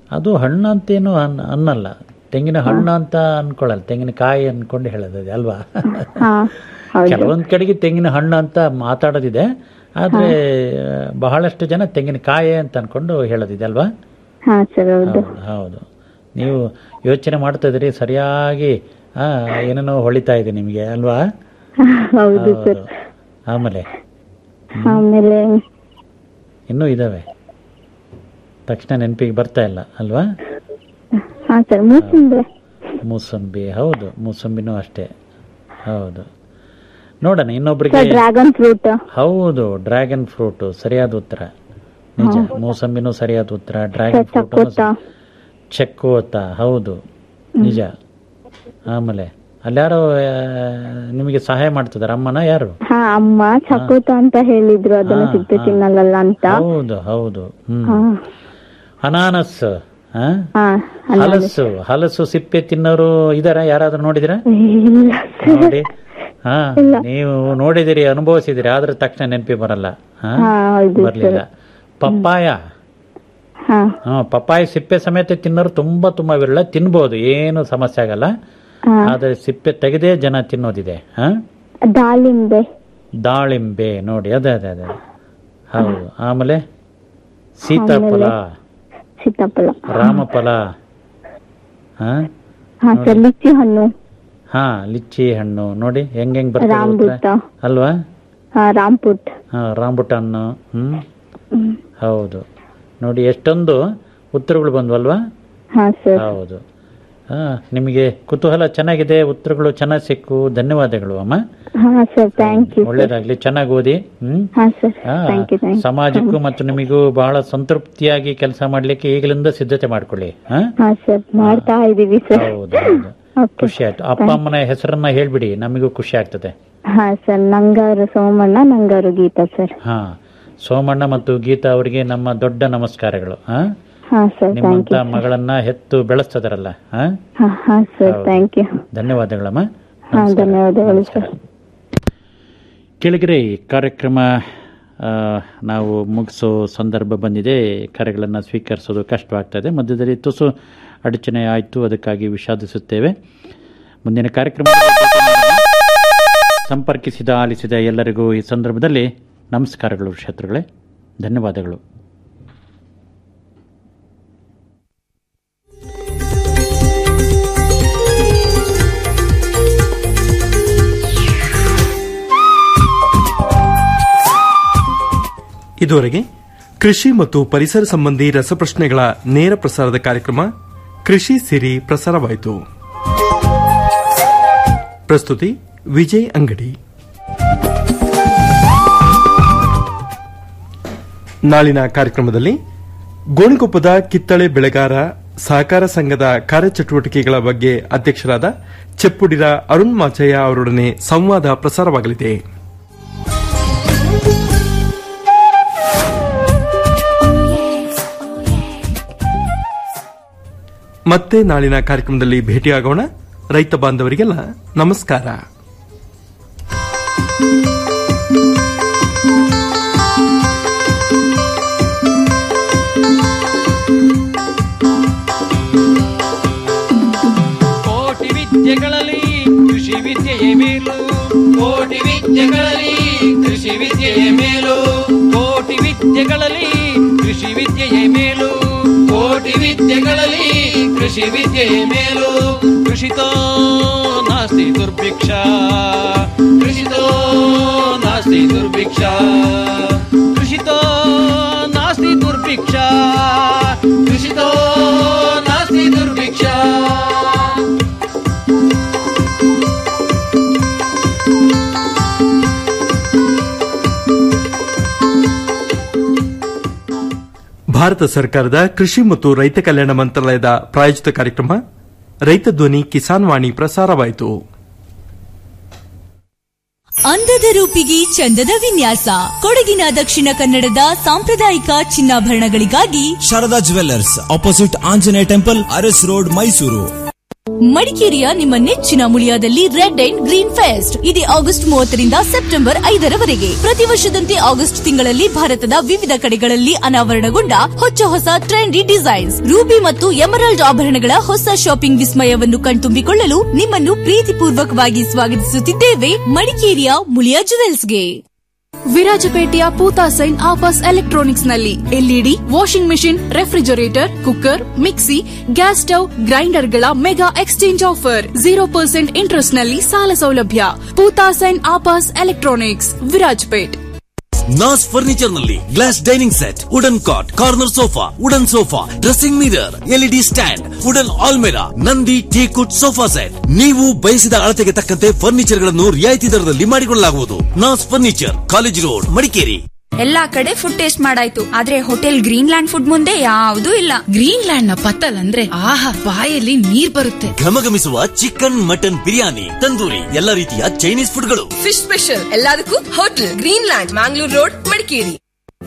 ಅದು ಹಣ್ಣು ಅಂತೇನು ಅನ್ ಅನ್ನಲ್ಲ ತೆಂಗಿನ ಹಣ್ಣು ಅಂತ ಅನ್ಕೊಳ್ಳಲ್ಲ ತೆಂಗಿನಕಾಯಿ ಅನ್ಕೊಂಡು ಹೇಳೋದು ಅದು ಅಲ್ವಾ ಹಾ ಹೌದು ಕೆಲವೊಂದು ಕಡೆಗೆ ತೆಂಗಿನ ಹಣ್ಣು ಅಂತ ಮಾತಾಡೋದಿದೆ ಆದರೆ ಬಹಳಷ್ಟು ಜನ ತೆಂಗಿನಕಾಯಿ ಅಂತ ಅನ್ಕೊಂಡು ಹೇಳೋದಿದೆ ಅಲ್ವಾ ಹಾ ಸರ್ ಹೌದು ಹೌದು ಹೌದು ನೀವು ಯೋಚನೆ ಮಾಡ್ತಾ ಇದ್ರಿ ಸರಿಯಾಗಿ ಆ, ಏನೇನೋ ಹೊಳಿತಾ ಇದೆ ನಿಮಗೆ ಅಲ್ವಾ ಹೌದು ಸರ್ ಹೌದು. ಆಮೇಲೆ ಆಮೇಲೆ ಇನ್ನೂ ಇದಾವೆ ತಕ್ಷಣ ನೆನಪಿಗೆ ಬರ್ತಾ ಇಲ್ಲ ಅಲ್ವಾ ಹಾ ಸರ್ ಮೂಸಂಬಿ ಮೂಸಂಬಿ ಹೌದು ಮೂಸಂಬಿನೂ ಅಷ್ಟೇ ಹೌದು ನೋಡೋಣ ಇನ್ನೊಬ್ರಿಗೆ ಸರ್ ಡ್ರ್ಯಾಗನ್ ಫ್ರೂಟ್ ಹೌದು ಡ್ರ್ಯಾಗನ್ ಫ್ರೂಟ್ ಸರಿಯಾದ ಉತ್ತರ ನಿಜ ಮೂಸಂಬಿನೂ ಸರಿಯಾದ ಉತ್ತರ ಡ್ರ್ಯಾಗನ್ ಫ್ರೂಟ್ ಚಕ್ಕೋತ ಚೆಕ್ಕೋತ ಹೌದು ನಿಜ ಆಮೇಲೆ ಅಲ್ಯಾರೋ ಆ, ನಿಮಗೆ ಸಹಾಯ ಮಾಡ್ತಿದಾರ ಅಮ್ಮನ ಯಾರು ಹಾ ಅಮ್ಮ ಚಕೋತ ಅಂತ ಹೇಳಿದ್ರು ಅದನ್ನ ಹಾ, ಸಿಪ್ಪೆ ಹಾ. ತಿನ್ನಲ್ಲ ಅಂತ ಹೌದು ಹೌದು ಹ್ಮ್ ಹಾ ಅನಾನಸ್ ಆ? ಹಾ ಹಲಸು ಹಲಸು ಸಿಪ್ಪೆ ತಿನ್ನೋರು ಇದಾರ ಯಾರಾದ್ರೂ ನೋಡಿದಿರಾ ಇಲ್ಲ ನೋಡಿ ಹಾ ನೀವು ನೋಡಿದಿರಿ ಅನುಭವಿಸಿದಿರಿ ಆದ್ರೆ ತಕ್ಷಣ ನೆನಪಿ ಬರಲ್ಲ ಹಾ ಹಾ ಹೌದು ಬರ್ಲಿಲ್ಲ ಸರ್ ಪಪ್ಪಾಯ ಹಾ ಹಾ ಪಪ್ಪಾಯ ಸಿಪ್ಪೆ ಸಮೇತ ತಿನ್ನೋರು ತುಂಬಾ ತುಂಬಾ ವಿರಳ ತಿನ್ಬೋದು ಏನು ಸಮಸ್ಯೆ ಆಗಲ್ಲ ಹಾ ಆದ್ರೆ ಸಿಪ್ಪೆ ತೆಗೆದೇ ಜನ ತಿನ್ನೋದಿದೆ ಹಾ ದಾಳಿಂಬೆ ದಾಳಿಂಬೆ ನೋಡಿ ಅದೇ ಅದೇ ಅದೇ ಹೌದು ಆಮೇಲೆ ಸೀತಾಫಲ ಸೀತಾಫಲ ರಾಮಫಲ ಹಾ ಹಾ ಸರ್ ಲಿಚ್ಚಿ ಹಣ್ಣು ಹಾ ಲಿಚ್ಚಿ ಹಣ್ಣು ನೋಡಿ ಹೆಂಗ್ ಹೆಂಗ್ ಬರ್ತದೆ ರಾಮ್ಬೂಟ ಉತ್ತರ? ಅಲ್ವಾ ಹಾ ರಾಂಪುಟ್ ಹಾ ರಾಂಬುಟ ಹಣ್ಣು ಹ್ಮ್ ಹೌದು ನೋಡಿ ಎಷ್ಟೊಂದು ಉತ್ತರಗಳು ಬಂದ್ವಲ್ವಾ ಹಾ ಸರ್ ಹೌದು ಹಾ ನಿಮಗೆ ಕುತೂಹಲ ಚೆನ್ನಾಗಿದೆ ಉತ್ತರಗಳು ಚೆನ್ನಾಗಿ ಸಿಕ್ಕು ಧನ್ಯವಾದಗಳು ಅಮ್ಮ ಹಾ ಸರ್ ಥ್ಯಾಂಕ್ ಯು ಒಳ್ಳೇದಾಗ್ಲಿ ಚೆನ್ನಾಗಿ ಓದಿ ಹ್ಮ್ ಹಾ ಸರ್ ಹಾ, ಥ್ಯಾಂಕ್ ಯು ಥ್ಯಾಂಕ್ ಯು ಸಮಾಜಕ್ಕೂ ಮತ್ತು ನಿಮಗೂ ಬಹಳ ಸಂತೃಪ್ತಿಯಾಗಿ ಕೆಲಸ ಮಾಡ್ಲಿಕ್ಕೆ ಈಗಲಿಂದ ಸಿದ್ಧತೆ ಮಾಡ್ಕೊಳ್ಳಿ ಹಾ ಹಾ ಸರ್ ಮಾಡ್ತಾ ಇದೀವಿ ಸರ್ ಹೌದು ಹೌದು ಓಕೆ ಖುಷಿ ಆಯ್ತು ಅಪ್ಪ ಅಮ್ಮನ ಹೆಸರನ್ನ ಹೇಳ್ಬಿಡಿ ನಮಗೂ ಖುಷಿ ಆಗ್ತದೆ ಹಾ ಸರ್ ನಂಗಾರು ಸೋಮಣ್ಣ ನಂಗಾರು ಗೀತಾ ಸರ್ ಹಾ ಸೋಮಣ್ಣ ಮತ್ತು ಗೀತಾ ಅವರಿಗೆ ನಮ್ಮ ದೊಡ್ಡ ನಮಸ್ಕಾರಗಳು ಹಾ ಹಾ ಸರ್ ಥ್ಯಾಂಕ್ ನಿಮ್ಮಂತ ಯು ಮಗಳನ್ನ ಹೆತ್ತು ಬೆಳೆಸ್ತದಾರಲ್ಲ ಹಾ ಹಾ ಹಾ ಸರ್ ಹೌದು. ಥ್ಯಾಂಕ್ ಯು ಧನ್ಯವಾದಗಳಮ್ಮ ಹಾ ಧನ್ಯವಾದಗಳು ಸರ್ ಕೆಳಗರೆ ಈ ಕಾರ್ಯಕ್ರಮ ಆ, ನಾವು ಮುಗಿಸೋ ಸಂದರ್ಭ ಬಂದಿದೆ ಕರೆಗಳನ್ನು ಸ್ವೀಕರಿಸೋದು ಕಷ್ಟವಾಗ್ತದೆ ಮಧ್ಯದಲ್ಲಿ ತುಸು ಅಡಚಣೆ ಆಯಿತು ಅದಕ್ಕಾಗಿ ವಿಷಾದಿಸುತ್ತೇವೆ ಮುಂದಿನ ಕಾರ್ಯಕ್ರಮ ಸಂಪರ್ಕಿಸಿದ ಆಲಿಸಿದ ಎಲ್ಲರಿಗೂ ಈ ಸಂದರ್ಭದಲ್ಲಿ ನಮಸ್ಕಾರಗಳು ಕ್ಷೇತ್ರಗಳೇ ಧನ್ಯವಾದಗಳು ಇದುವರೆಗೆ ಕೃಷಿ ಮತ್ತು ಪರಿಸರ ಸಂಬಂಧಿ ರಸಪ್ರಶ್ನೆಗಳ ನೇರ ಪ್ರಸಾರದ ಕಾರ್ಯಕ್ರಮ ಕೃಷಿ ಸಿರಿ ಪ್ರಸಾರವಾಯಿತು ಪ್ರಸ್ತುತಿ ವಿಜಯ್ ಅಂಗಡಿ ನಾಳಿನ ಕಾರ್ಯಕ್ರಮದಲ್ಲಿ ಗೋಣಿಕೊಪ್ಪದ ಕಿತ್ತಳೆ ಬೆಳೆಗಾರ ಸಹಕಾರ ಸಂಘದ ಕಾರ್ಯಚಟುವಟಿಕೆಗಳ ಬಗ್ಗೆ ಅಧ್ಯಕ್ಷರಾದ ಚೆಪ್ಪುಡಿರ ಅರುಣ್ ಮಾಚಯ್ಯ ಅವರೊಡನೆ ಸಂವಾದ ಪ್ರಸಾರವಾಗಲಿದೆ ಮತ್ತೆ ನಾಳಿನ ಕಾರ್ಯಕ್ರಮದಲ್ಲಿ ಭೇಟಿಯಾಗೋಣ ರೈತ ಬಾಂಧವರಿಗೆಲ್ಲ ನಮಸ್ಕಾರ ಕೋಟಿ ವಿದ್ಯೆಗಳಲ್ಲಿ ಕೃಷಿ ವಿದ್ಯೆಯೇ ಮೇಲು ಕೋಟಿ ವಿದ್ಯೆಗಳಲ್ಲಿ ಕೃಷಿ ವಿದ್ಯೆಯೇ ಮೇಲು ಕೋಟಿ ವಿದ್ಯೆಗಳಲ್ಲಿ ಕೃಷಿ ವಿದ್ಯೆಯೇ ಮೇಲು ಕೋಟಿ ವಿದ್ಯೆಗಳಲ್ಲಿ ಕೃಷಿ ವಿದ್ಯೆಯೇ ಮೇಲು ಕೃಷಿತೋ ನಾಸ್ತಿ ದುರ್ಭಿಕ್ಷ ಕೃಷಿತೋ ನಾಸ್ತಿ ದುರ್ಭಿಕ್ಷ ಕೃಷಿತೋ ನಾಸ್ತಿ ದುರ್ಭಿಕ್ಷ ಕೃಷಿತೋ ನಾಸ್ತಿ ದುರ್ಭಿಕ್ಷ ಭಾರತ ಸರ್ಕಾರದ ಕೃಷಿ ಮತ್ತು ರೈತ ಕಲ್ಯಾಣ ಮಂತ್ರಾಲಯದ ಪ್ರಾಯೋಜಿತ ಕಾರ್ಯಕ್ರಮ ರೈತ ಧ್ವನಿ ಕಿಸಾನ್ ವಾಣಿ ಪ್ರಸಾರವಾಯಿತು ಅಂದದ ರೂಪಿಗೆ ಚಂದದ ವಿನ್ಯಾಸ ಕೊಡಗಿನ ದಕ್ಷಿಣ ಕನ್ನಡದ ಸಾಂಪ್ರದಾಯಿಕ ಚಿನ್ನಾಭರಣಗಳಿಗಾಗಿ Sharada jewellers opposite Anjaneya temple Aras road Mysuru ಮಡಿಕೇರಿಯ ನಿಮ್ಮ ನೆಚ್ಚಿನ ಮುಳಿಯಾದಲ್ಲಿ ರೆಡ್ ಅಂಡ್ ಗ್ರೀನ್ ಫೆಸ್ಟ್ ಇದೆ ಆಗಸ್ಟ್ ಮೂವತ್ತರಿಂದ ಸೆಪ್ಟೆಂಬರ್ ಐದರವರೆಗೆ ಪ್ರತಿ ವರ್ಷದಂತೆ ಆಗಸ್ಟ್ ತಿಂಗಳಲ್ಲಿ ಭಾರತದ ವಿವಿಧ ಕಡೆಗಳಲ್ಲಿ ಅನಾವರಣಗೊಂಡ ಹೊಚ್ಚ ಹೊಸ ಟ್ರೆಂಡಿ ಡಿಸೈನ್ಸ್ ರೂಬಿ ಮತ್ತು ಎಮರಲ್ಡ್ ಆಭರಣಗಳ ಹೊಸ ಶಾಪಿಂಗ್ ವಿಸ್ಮಯವನ್ನು ಕಣ್ತುಂಬಿಕೊಳ್ಳಲು ನಿಮ್ಮನ್ನು ಪ್ರೀತಿಪೂರ್ವಕವಾಗಿ ಸ್ವಾಗತಿಸುತ್ತಿದ್ದೇವೆ ಮಡಿಕೇರಿಯ ಮುಳಿಯಾ ಜುವೆಲ್ಸ್ಗೆ ವಿರಾಜಪೇಟೆಯ ಪೂತಾ ಸೈನ್ ಆಫರ್ಸ್ ಎಲೆಕ್ಟ್ರಾನಿಕ್ಸ್ ನಲ್ಲಿ LED washing machine refrigerator cooker mixie gas stove ಗ್ರೈಂಡರ್ಗಳ mega exchange offer zero percent interest ನಲ್ಲಿ ಸಾಲ ಸೌಲಭ್ಯ Pootha sign offers electronics Virajpet Naz furniture ನಲ್ಲಿ glass dining set wooden cot corner sofa wooden sofa dressing mirror LED stand wooden ಆಲ್ಮೆರಾ Nandi teakwood sofa set ನೀವು ಬಯಸಿದ ಅಳತೆಗೆ ತಕ್ಕಂತೆ ಫರ್ನಿಚರ್ ಗಳನ್ನು ರಿಯಾಯಿತಿ ದರದಲ್ಲಿ ಮಾಡಿಕೊಳ್ಳಲಾಗುವುದು Naz furniture college road Madikeri ಎಲ್ಲಾ ಕಡೆ ಫುಡ್ ಟೇಸ್ಟ್ ಮಾಡಾಯ್ತು ಆದ್ರೆ ಹೋಟೆಲ್ ಗ್ರೀನ್ ಲ್ಯಾಂಡ್ ಫುಡ್ ಮುಂದೆ ಯಾವ್ದೂ ಇಲ್ಲ ಗ್ರೀನ್ ಲ್ಯಾಂಡ್ ನ ಪತ್ತಲ್ ಅಂದ್ರೆ ಆಹಾ ಬಾಯಲ್ಲಿ ನೀರ್ ಬರುತ್ತೆ ಘಮಘಮಿಸುವ ಚಿಕನ್ ಮಟನ್ ಬಿರಿಯಾನಿ ತಂದೂರಿ ಎಲ್ಲ ರೀತಿಯ ಚೈನೀಸ್ ಫುಡ್ಗಳು ಫಿಶ್ ಸ್ಪೆಷಲ್ ಎಲ್ಲದಕ್ಕೂ hotel green land Mangalore road Madikeri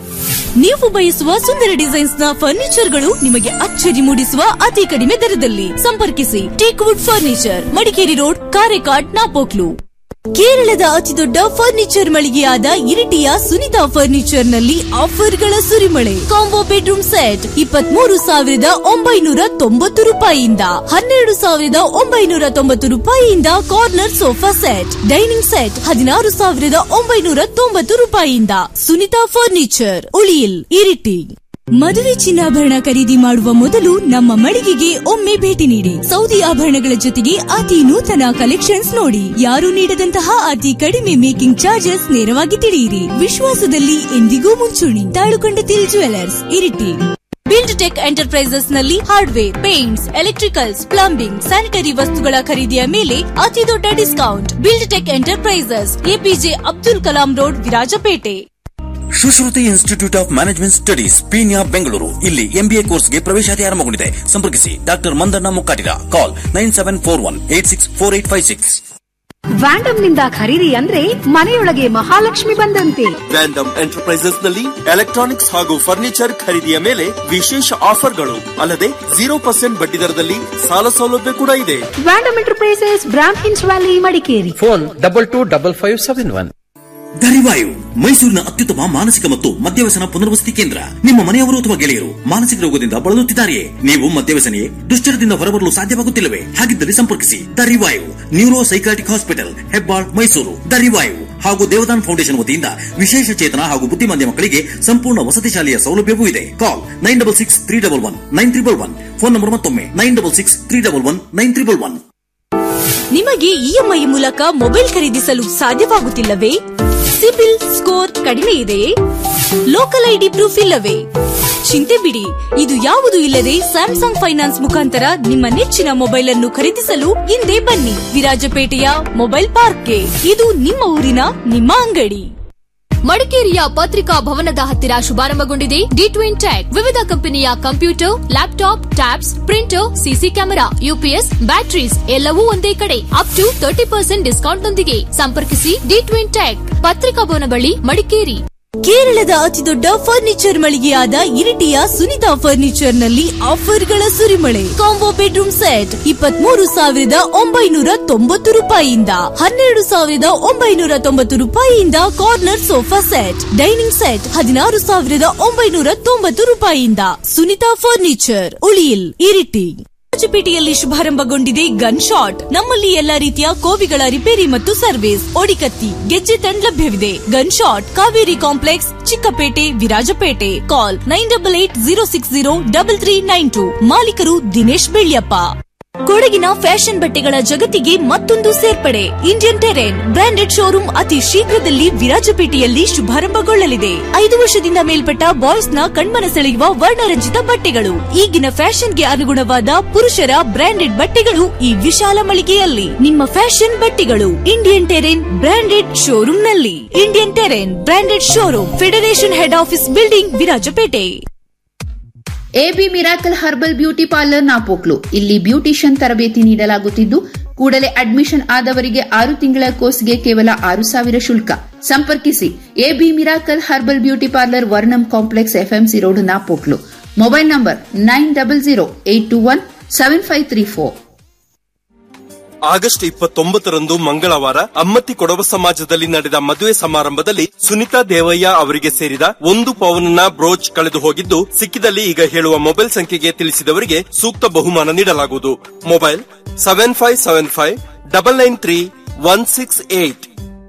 ನೀವು ಬಯಸುವ ಸುಂದರ ಡಿಸೈನ್ಸ್ ನ ಫರ್ನಿಚರ್ಗಳು ನಿಮಗೆ ಅಚ್ಚರಿ ಮೂಡಿಸುವ ಅತಿ ಕಡಿಮೆ ದರದಲ್ಲಿ ಸಂಪರ್ಕಿಸಿ teakwood furniture Madikeri road Karekad Napoklu ಕೇರಳದ ಅತಿದೊಡ್ಡ ಫರ್ನಿಚರ್ ಮಳಿಗೆಯಾದ ಇರಿಟಿಯ ಸುನಿತಾ ಫರ್ನಿಚರ್ ನಲ್ಲಿ ಆಫರ್ಗಳ ಸುರಿಮಳೆ ಕಾಂಬೋ ಬೆಡ್ರೂಮ್ ಸೆಟ್ ಇಪ್ಪತ್ಮೂರು ಸಾವಿರದ ಒಂಬೈನೂರ ತೊಂಬತ್ತು ರೂಪಾಯಿಯಿಂದ ಹನ್ನೆರಡು ಸಾವಿರದ ಒಂಬೈನೂರ ತೊಂಬತ್ತು ರೂಪಾಯಿಯಿಂದ corner sofa set dining set ಹದಿನಾರು ಸಾವಿರದ ಒಂಬೈನೂರ ತೊಂಬತ್ತು ರೂಪಾಯಿಯಿಂದ ಸುನಿತಾ ಫರ್ನಿಚರ್ ಉಳಿಯಿಲ್ ಇರಿಟಿ ಮದುವೆ ಚಿನ್ನಾಭರಣ ಖರೀದಿ ಮಾಡುವ ಮೊದಲು ನಮ್ಮ ಮಳಿಗೆಗೆ ಒಮ್ಮೆ ಭೇಟಿ ನೀಡಿ ಸೌದಿ ಆಭರಣಗಳ ಜೊತೆಗೆ ಅತಿ ನೂತನ ಕಲೆಕ್ಷನ್ಸ್ ನೋಡಿ ಯಾರು ನೀಡದಂತಹ ಅತಿ ಕಡಿಮೆ ಮೇಕಿಂಗ್ ಚಾರ್ಜಸ್ ನೇರವಾಗಿ ತಿಳಿಯಿರಿ ವಿಶ್ವಾಸದಲ್ಲಿ ಎಂದಿಗೂ ಮುಂಚೂಣಿ ತಾಳುಕೊಂಡತಿಲ್ jewellers Iritty build tech enterprises ನಲ್ಲಿ hardware paints electricals plumbing sanitary ವಸ್ತುಗಳ ಖರೀದಿಯ ಮೇಲೆ ಅತಿ ದೊಡ್ಡ discount build tech enterprises APJ Abdul Kalam road Virajpete Sushruti institute of management studies Peenya Bengaluru ಇಲ್ಲಿ ಎಂಬಿಎ ಕೋರ್ಸ್ಗೆ ಪ್ರವೇಶಾತಿ ಆರಂಭಗೊಂಡಿದೆ ಸಂಪರ್ಕಿಸಿ doctor Mandanna Mukkatira call nine seven four one eight six four eight five six Vandam ನಿಂದ ಖರೀದಿ ಅಂದ್ರೆ ಮನೆಯೊಳಗೆ ಮಹಾಲಕ್ಷ್ಮಿ ಬಂದಂತೆ ವ್ಯಾಂಡಮ್ ಎಂಟರ್ಪ್ರೈಸಸ್ ನಲ್ಲಿ ಎಲೆಕ್ಟ್ರಾನಿಕ್ಸ್ ಹಾಗೂ ಫರ್ನಿಚರ್ ಖರೀದಿಯ ಮೇಲೆ ವಿಶೇಷ ಆಫರ್ಗಳು ಅಲ್ಲದೆ ಜೀರೋ ಪರ್ಸೆಂಟ್ ಬಡ್ಡಿ ದರದಲ್ಲಿ ಸಾಲ ಸೌಲಭ್ಯ ಕೂಡ ಇದೆ ವ್ಯಾಂಡಮ್ ಎಂಟರ್ಪ್ರೈಸಸ್ ಬ್ರಾಮ್ ಹಿನ್ಸ್ valley Madikeri phone double two double five seven one ದರಿವಾಯು ಮೈಸೂರಿನ ಅತ್ಯುತ್ತಮ ಮಾನಸಿಕ ಮತ್ತು ಮದ್ಯವ್ಯಸನ ಪುನರ್ವಸತಿ ಕೇಂದ್ರ ನಿಮ್ಮ ಮನೆಯವರು ಅಥವಾ ಗೆಳೆಯರು ಮಾನಸಿಕ ರೋಗದಿಂದ ಬಳಲುತ್ತಿದ್ದಾರೆಯೇ ನೀವು ಮದ್ಯವ್ಯಸನೆಯೇ ದುಶ್ಚರದಿಂದ ಹೊರಬರಲು ಸಾಧ್ಯವಾಗುತ್ತಿಲ್ಲವೇ ಹಾಗಿದ್ದಲ್ಲಿ ಸಂಪರ್ಕಿಸಿ ದರಿವಾಯು neuro psychotic hospital Hebbal Mysuru ದರಿವಾಯು ಹಾಗೂ ದೇವದಾನ್ ಫೌಂಡೇಶನ್ ವತಿಯಿಂದ ವಿಶೇಷ ಚೇತನ ಹಾಗೂ ಬುದ್ಧಿಮಾಂದ್ಯ ಮಕ್ಕಳಿಗೆ ಸಂಪೂರ್ಣ ವಸತಿ ಶಾಲೆಯ ಸೌಲಭ್ಯವೂ ಇದೆ call nine double six three double one nine triple one phone number ಮತ್ತೊಮ್ಮೆ nine double six three double one nine triple one ನಿಮಗೆ ಇಎಂಐ ಮೂಲಕ ಮೊಬೈಲ್ ಖರೀದಿಸಲು ಸಾಧ್ಯವಾಗುತ್ತಿಲ್ಲವೇ ಸಿಬಿಲ್ ಸ್ಕೋರ್ ಕಡಿಮೆ ಇದೆಯೇ ಲೋಕಲ್ ಐಡಿ ಪ್ರೂಫ್ ಇಲ್ಲವೇ ಚಿಂತೆ ಬಿಡಿ ಇದು ಯಾವುದು ಇಲ್ಲದೆ ಸ್ಯಾಮ್ಸಂಗ್ ಫೈನಾನ್ಸ್ ಮುಖಾಂತರ ನಿಮ್ಮ ನೆಚ್ಚಿನ ಮೊಬೈಲ್ ಅನ್ನು ಖರೀದಿಸಲು ಹಿಂದೆ ಬನ್ನಿ ವಿರಾಜಪೇಟೆಯ ಮೊಬೈಲ್ ಪಾರ್ಕ್ಗೆ ಇದು ನಿಮ್ಮ ಊರಿನ ನಿಮ್ಮ ಅಂಗಡಿ ಮಡಿಕೇರಿಯ ಪತ್ರಿಕಾ ಭವನದ ಹತ್ತಿರ ಶುಭಾರಂಭಗೊಂಡಿದೆ ಡಿ ಟ್ವಿನ್ ಟ್ಯಾಕ್ ವಿವಿಧ ಕಂಪನಿಯ computer laptop tabs printer CC camera UPS batteries ಎಲ್ಲವೂ ಒಂದೇ ಕಡೆ up to thirty percent discount ನೊಂದಿಗೆ ಸಂಪರ್ಕಿಸಿ ಡಿ ಟ್ವಿನ್ ಟ್ಯಾಕ್ ಪತ್ರಿಕಾ ಭವನ ಬಳಿ ಮಡಿಕೇರಿ ಕೇರಳದ ಅತಿದೊಡ್ಡ ಫರ್ನಿಚರ್ ಮಳಿಗೆಯಾದ ಇರಿಟಿಯ ಸುನಿತಾ ಫರ್ನಿಚರ್ ನಲ್ಲಿ ಆಫರ್ಗಳ ಸುರಿಮಳೆ ಕಾಂಬೋ ಬೆಡ್ರೂಮ್ ಸೆಟ್ ಇಪ್ಪತ್ಮೂರು ಸಾವಿರದ ಒಂಬೈನೂರ ತೊಂಬತ್ತು ರೂಪಾಯಿಯಿಂದ ಹನ್ನೆರಡು ಸಾವಿರದ ಒಂಬೈನೂರ ತೊಂಬತ್ತು ರೂಪಾಯಿಯಿಂದ corner sofa set dining set ಹದಿನಾರು ಸಾವಿರದ ಒಂಬೈನೂರ ತೊಂಬತ್ತು ರೂಪಾಯಿಯಿಂದ ಸುನಿತಾ ಫರ್ನಿಚರ್ ಉಳಿಯಿಲ್ ಇರಿಟಿ ರಾಜಪೇಟೆಯಲ್ಲಿ ಶುಭಾರಂಭಗೊಂಡಿದೆ ಗನ್ ಶಾಟ್ ನಮ್ಮಲ್ಲಿ ಎಲ್ಲಾ ರೀತಿಯ ಕೋವಿಗಳ ರಿಪೇರಿ ಮತ್ತು ಸರ್ವಿಸ್ ಒಡಿಕತ್ತಿ ಗೆಜ್ಜೆ ತಂಡ್ ಲಭ್ಯವಿದೆ gun shot Kaveri complex Chikkapete Virajpete call nine double eight zero six zero double three nine two ಮಾಲೀಕರು ದಿನೇಶ್ ಬೆಳ್ಯಪ್ಪ ಕೊಡಗಿನ ಫ್ಯಾಷನ್ ಬಟ್ಟೆಗಳ ಜಗತ್ತಿಗೆ ಮತ್ತೊಂದು ಸೇರ್ಪಡೆ ಇಂಡಿಯನ್ ಟೆರೆನ್ ಬ್ರಾಂಡೆಡ್ ಶೋರೂಮ್ ಅತಿ ಶೀಘ್ರದಲ್ಲಿ ವಿರಾಜಪೇಟೆಯಲ್ಲಿ ಶುಭಾರಂಭಗೊಳ್ಳಲಿದೆ ಐದು ವರ್ಷದಿಂದ ಮೇಲ್ಪಟ್ಟ ಬಾಯ್ಸ್ ನ ಕಣ್ಮನ ಸೆಳೆಯುವ ವರ್ಣರಂಜಿತ ಬಟ್ಟೆಗಳು ಈಗಿನ ಫ್ಯಾಷನ್ಗೆ ಅನುಗುಣವಾದ ಪುರುಷರ ಬ್ರಾಂಡೆಡ್ ಬಟ್ಟೆಗಳು ಈ ವಿಶಾಲ ಮಳಿಗೆಯಲ್ಲಿ ನಿಮ್ಮ ಫ್ಯಾಷನ್ ಬಟ್ಟೆಗಳು ಇಂಡಿಯನ್ ಟೆರೆನ್ ಬ್ರಾಂಡೆಡ್ ಶೋರೂಮ್ ನಲ್ಲಿ Indian terrain branded showroom federation head office building Virajpete AB miracle herbal beauty parlour Napoklu ಇಲ್ಲಿ ಬ್ಯೂಟಿಷಿಯನ್ ತರಬೇತಿ ನೀಡಲಾಗುತ್ತಿದ್ದು ಕೂಡಲೇ ಅಡ್ಮಿಷನ್ ಆದವರಿಗೆ ಆರು ತಿಂಗಳ ಕೋರ್ಸ್ಗೆ ಕೇವಲ ಆರು ಸಾವಿರ ಶುಲ್ಕ ಸಂಪರ್ಕಿಸಿ AB miracle herbal beauty parlour Varnam complex FMC road Napoklu mobile number nine double zero eight two one seven five three four August ಇಪ್ಪತ್ತೊಂಬತ್ತರಂದು ಮಂಗಳವಾರ ಅಮ್ಮತ್ತಿ ಕೊಡವ ಸಮಾಜದಲ್ಲಿ ನಡೆದ ಮದುವೆ ಸಮಾರಂಭದಲ್ಲಿ ಸುನಿತಾ ದೇವಯ್ಯ ಅವರಿಗೆ ಸೇರಿದ ಒಂದು ಪವನ್ನ ಬ್ರೋಚ್ ಕಳೆದು ಹೋಗಿದ್ದು ಸಿಕ್ಕಿದಲ್ಲಿ ಈಗ ಹೇಳುವ ಮೊಬೈಲ್ ಸಂಖ್ಯೆಗೆ ತಿಳಿಸಿದವರಿಗೆ ಸೂಕ್ತ ಬಹುಮಾನ ನೀಡಲಾಗುವುದು mobile seven five seven five double nine three one six eight